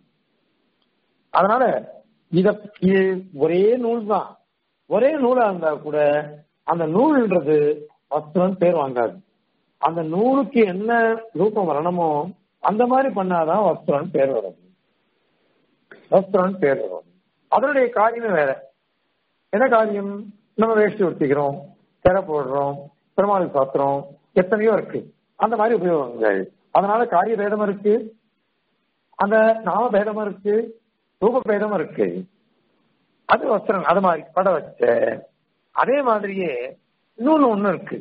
அதனால இத இது ஒரே நூல் தான் ஒரே நூலா இருந்தா கூட அந்த நூல்ன்றது வஸ்திரம் பேர் வாங்காது அந்த நூலுக்கு என்ன ரூபம் வரணுமோ அந்த மாதிரி பண்ணாதான் வஸ்திரம் பேர் வரும் வஸ்திரம் பேர் வரும் அதனுடைய காரியமே வேற என்ன காரியம் நம்ம வேஷ்டி உடுத்திக்கிறோம் திரை போடுறோம் பெருமாள் சாத்திரம் எத்தனையோ இருக்கு அந்த மாதிரி உபயோகங்கள் அதனால காரிய பேதம் இருக்கு அந்த நாம பேதம் இருக்கு ரூப பேதம் இருக்கு அது வஸ்திரம் அது மாதிரி பட வச்ச அதே மாதிரியே இன்னொன்னு ஒண்ணு இருக்கு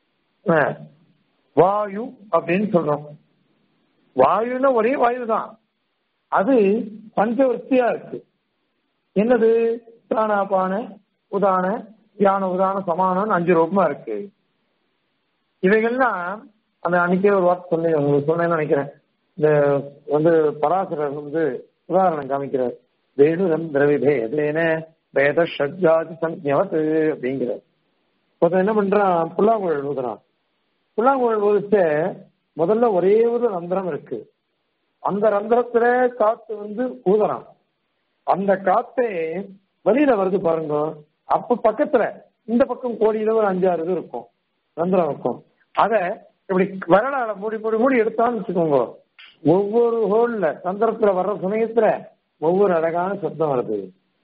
வாயு அப்படின்னு சொல்றோம் வாயுன்னா ஒரே வாயு தான் அது பஞ்சவர்த்தியா இருக்கு என்னது பிராணாபான உதான தியான உதான சமானம் அஞ்சு ரூபமா இருக்கு இவைகள்லாம் அந்த அன்னைக்கே ஒரு வார்த்தை சொன்னேன் உங்களுக்கு சொன்னேன்னு நினைக்கிறேன் இந்த வந்து பராசரர் வந்து உதாரணம் காமிக்கிறார் வேணுரம் திரவிபேதேன வேத ஷட்ஜாதி சஞ்ஞவத் அப்படிங்கிறார் ஒருத்தன் என்ன பண்றான் புல்லாங்குழல் ஊதுறான் புல்லாங்குழல் ஊதிச்ச முதல்ல ஒரே ஒரு ரந்திரம் இருக்கு அந்த ரந்திரத்துல காத்து வந்து ஊதுறான் அந்த காத்தே வெளியில வருது பாருங்க அப்ப பக்கத்துல இந்த பக்கம் கோடியில ஒரு அஞ்சாறு இது இருக்கும் ரந்திரம் இருக்கும் அத இப்படி விரலால மூடி மூடி மூடி எடுத்தான்னு வச்சுக்கோங்க ஒவ்வொரு ஹோல்ல தந்திரத்துல வர்ற சமயத்துல ஒவ்வொரு அழகான சப்தம் வருது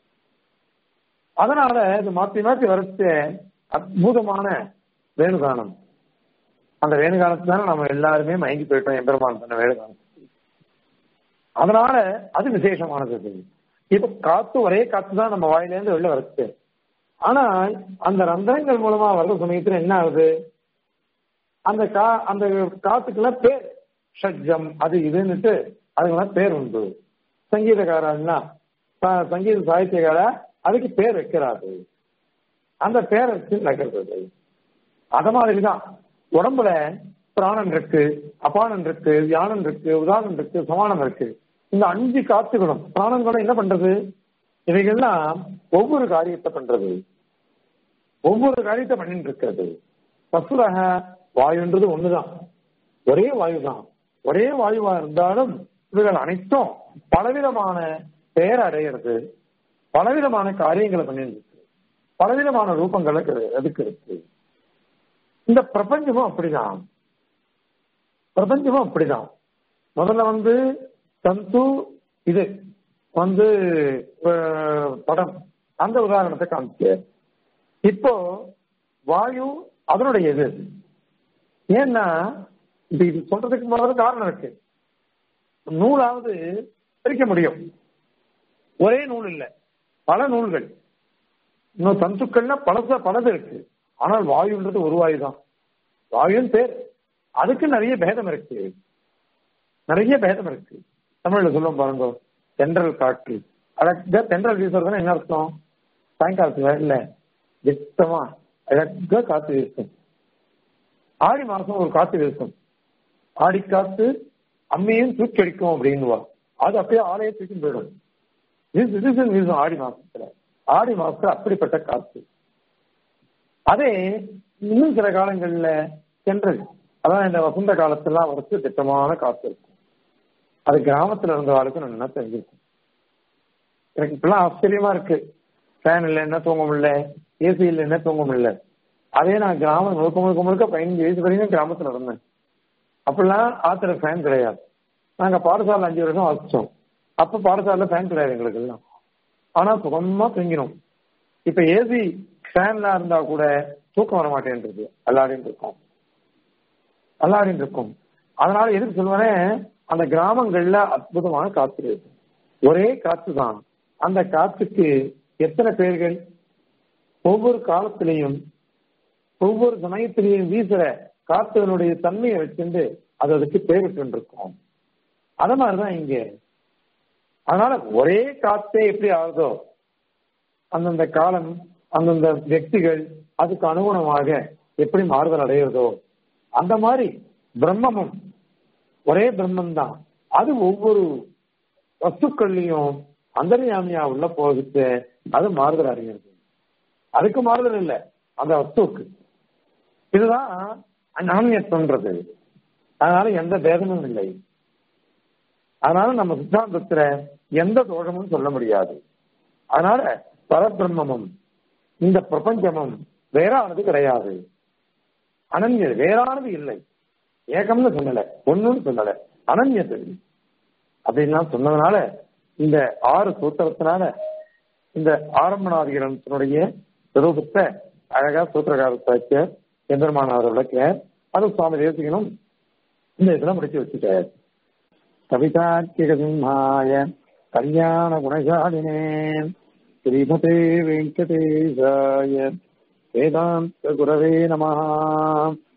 அதனால இது மாத்தி மாத்தி வரச்சு அற்புதமான வேணுகானம் அந்த வேணுகானத்தினால நம்ம எல்லாருமே மயங்கி போயிட்டோம் எம்பெருமான் பண்ண வேணுகானம் அதனால அது விசேஷமானது அது. இப்ப காத்து ஒரே காத்து தான் நம்ம வாயிலேருந்து வெளில வருது ஆனால் அந்த ரந்திரங்கள் மூலமா வர்ற சமயத்துல என்ன ஆகுது அந்த கா அந்த காத்துக்கெல்லாம் பேர் ஷட்ஜம் அது இதுன்னுட்டு அதுக்கெல்லாம் பேர் உண்டு சங்கீதக்காரன்னா ச- சங்கீத சாகித்யக்கார அதுக்கு பேர் வைக்கிறாரு அந்த பேரை வச்சு நகர்றது அத மாதிரிதான் உடம்புல பிராணன் இருக்கு அபானன் இருக்கு வியானன் இருக்கு உதாரணம் இருக்கு சமானம் இருக்கு இந்த அஞ்சு காத்துகளும் பிராணன் கூட என்ன பண்றது இவைகள்லாம் ஒவ்வொரு காரியத்தை பண்றது ஒவ்வொரு காரியத்தை பண்ணிட்டு இருக்கிறது வசுலக வாயுன்றது ஒண்ணுதான் ஒரே வாயு தான் ஒரே வாயுவா இருந்தாலும் இவைகள் அனைத்தும் பலவிதமான பெயர் அடையிறது பலவிதமான காரியங்களை பண்ணிட்டு இருக்கு பலவிதமான ரூபங்களை இருக்கு- அதுக்கு இருக்கு இந்த பிரபஞ்சமும் அப்படிதான் பிரபஞ்சமும் அப்படிதான் முதல்ல வந்து தந்து இது வந்து அஹ், படம் அந்த உதாரணத்தை காமிச்சு இப்போ வாயு அதனுடைய இது ஏன்னா இது இது சொல்றதுக்கு முதல்ல காரணம் இருக்கு நூலாவது பிரிக்க முடியும் ஒரே நூல் இல்ல பல நூல்கள் இன்னும் தந்துக்கள்னா பலச பலது இருக்கு ஆனால் வாயுன்றது ஒரு வாயு தான் வாயுன்னு பேர் அதுக்கு நிறைய பேதம் இருக்கு நிறைய பேதம் இருக்கு தமிழ்ல சொல்லுவோம் பாருங்க தென்றல் காற்று அழகா தென்றல் வீசுறதுன்னா என்ன அர்த்தம் சாயங்காலத்துல இல்ல திட்டமா அழகா காத்து வீசும் ஆடி மாசம் ஒரு காத்து வீசும் ஆடி காத்து அம்மையும் தூக்கி அடிக்கும் அப்படின்னுவா அது அப்படியே ஆலையை தூக்கி போயிடும் வீசு வீசு வீசும் ஆடி மாசத்துல ஆடி மாசத்துல அப்படிப்பட்ட காத்து அதே இன்னும் சில காலங்கள்ல தென்றல் அதான் இந்த வசந்த காலத்துலாம் வரைச்சு திட்டமான காத்து இருக்கும் அது கிராமத்துல இருந்தவாளுக்கு நல்லா தெரிஞ்சிருக்கும் எனக்கு இப்பெல்லாம் ஆச்சரியமா இருக்கு ஃபேன் இல்லைன்னா தூங்க முடியல ஏசி இல்லைன்னா தூங்க முடியல அதே நான் கிராமம் முழுக்க முழுக்க முழுக்க பதினஞ்சு வயசு வரைக்கும் கிராமத்துல இருந்தேன் அப்பெல்லாம் ஆத்துல ஃபேன் கிடையாது நாங்க பாடசாலை அஞ்சு வருஷம் வச்சோம் அப்ப பாடசாலைல ஃபேன் கிடையாது எங்களுக்கு எல்லாம் ஆனா சுகமா தூங்கினோம் இப்ப ஏசி ஃபேன்லாம் இருந்தா கூட தூக்கம் வர மாட்டேன்றது அல்லாடின்னு இருக்கும் அல்லாடின்னு இருக்கும் அதனால எதுக்கு சொல்லுவேன் அந்த கிராமங்கள்ல அற்புதமான காத்து இருக்கு ஒரே காத்து தான் அந்த காத்துக்கு எத்தனை பேர்கள் ஒவ்வொரு காலத்திலையும் ஒவ்வொரு சமயத்திலையும் வீசுற காத்துகளுடைய தன்மையை வச்சுட்டு அது அதுக்கு பேரிட்டு இருக்கும் அத மாதிரிதான் இங்க அதனால ஒரே காத்தே எப்படி ஆகுதோ அந்தந்த காலம் அந்தந்த వ్యక్తిகள் அதுக்கு அனுகுணமாக எப்படி மாறுதல் அடைகிறதோ அந்த மாதிரி பிரம்மமும் ஒரே பிரம்மம் தான் அது ஒவ்வொரு வஸ்துக்கள்லையும் அந்தர்யாமியா உள்ள போகுது அது மாறுதல் அடைகிறது அதுக்கு மாறுதல் இல்லை அந்த வஸ்துவுக்கு இதுதான் நாணயத்துன்றது அதனால எந்த பேதமும் இல்லை அதனால நம்ம சித்தாந்தத்துல எந்த தோஷமும் சொல்ல முடியாது அதனால பரபிரம்மமும் இந்த பிரபஞ்சமும் வேறானது கிடையாது அனன்ய வேறானது இல்லை ஏகம்னு சொல்லல ஒண்ணுன்னு சொல்லல அனன்யது அப்படின்லாம் சொன்னதுனால இந்த ஆறு சூத்திரத்தினால இந்த ஆரம்பநாதிகரனுடைய ரூபத்தை அழகா சூத்திரகாரத்தை எம்பெருமான அவர் விளக்க அது சுவாமி தேசிகனும் இந்த இதுல முடிச்சு வச்சுட்டார் கவிதார்க்கிக சிம்ஹாய கல்யாண குணசாலினே ஸ்ரீமதே வெங்கடேசாய வேதாந்த குரவே நமஹா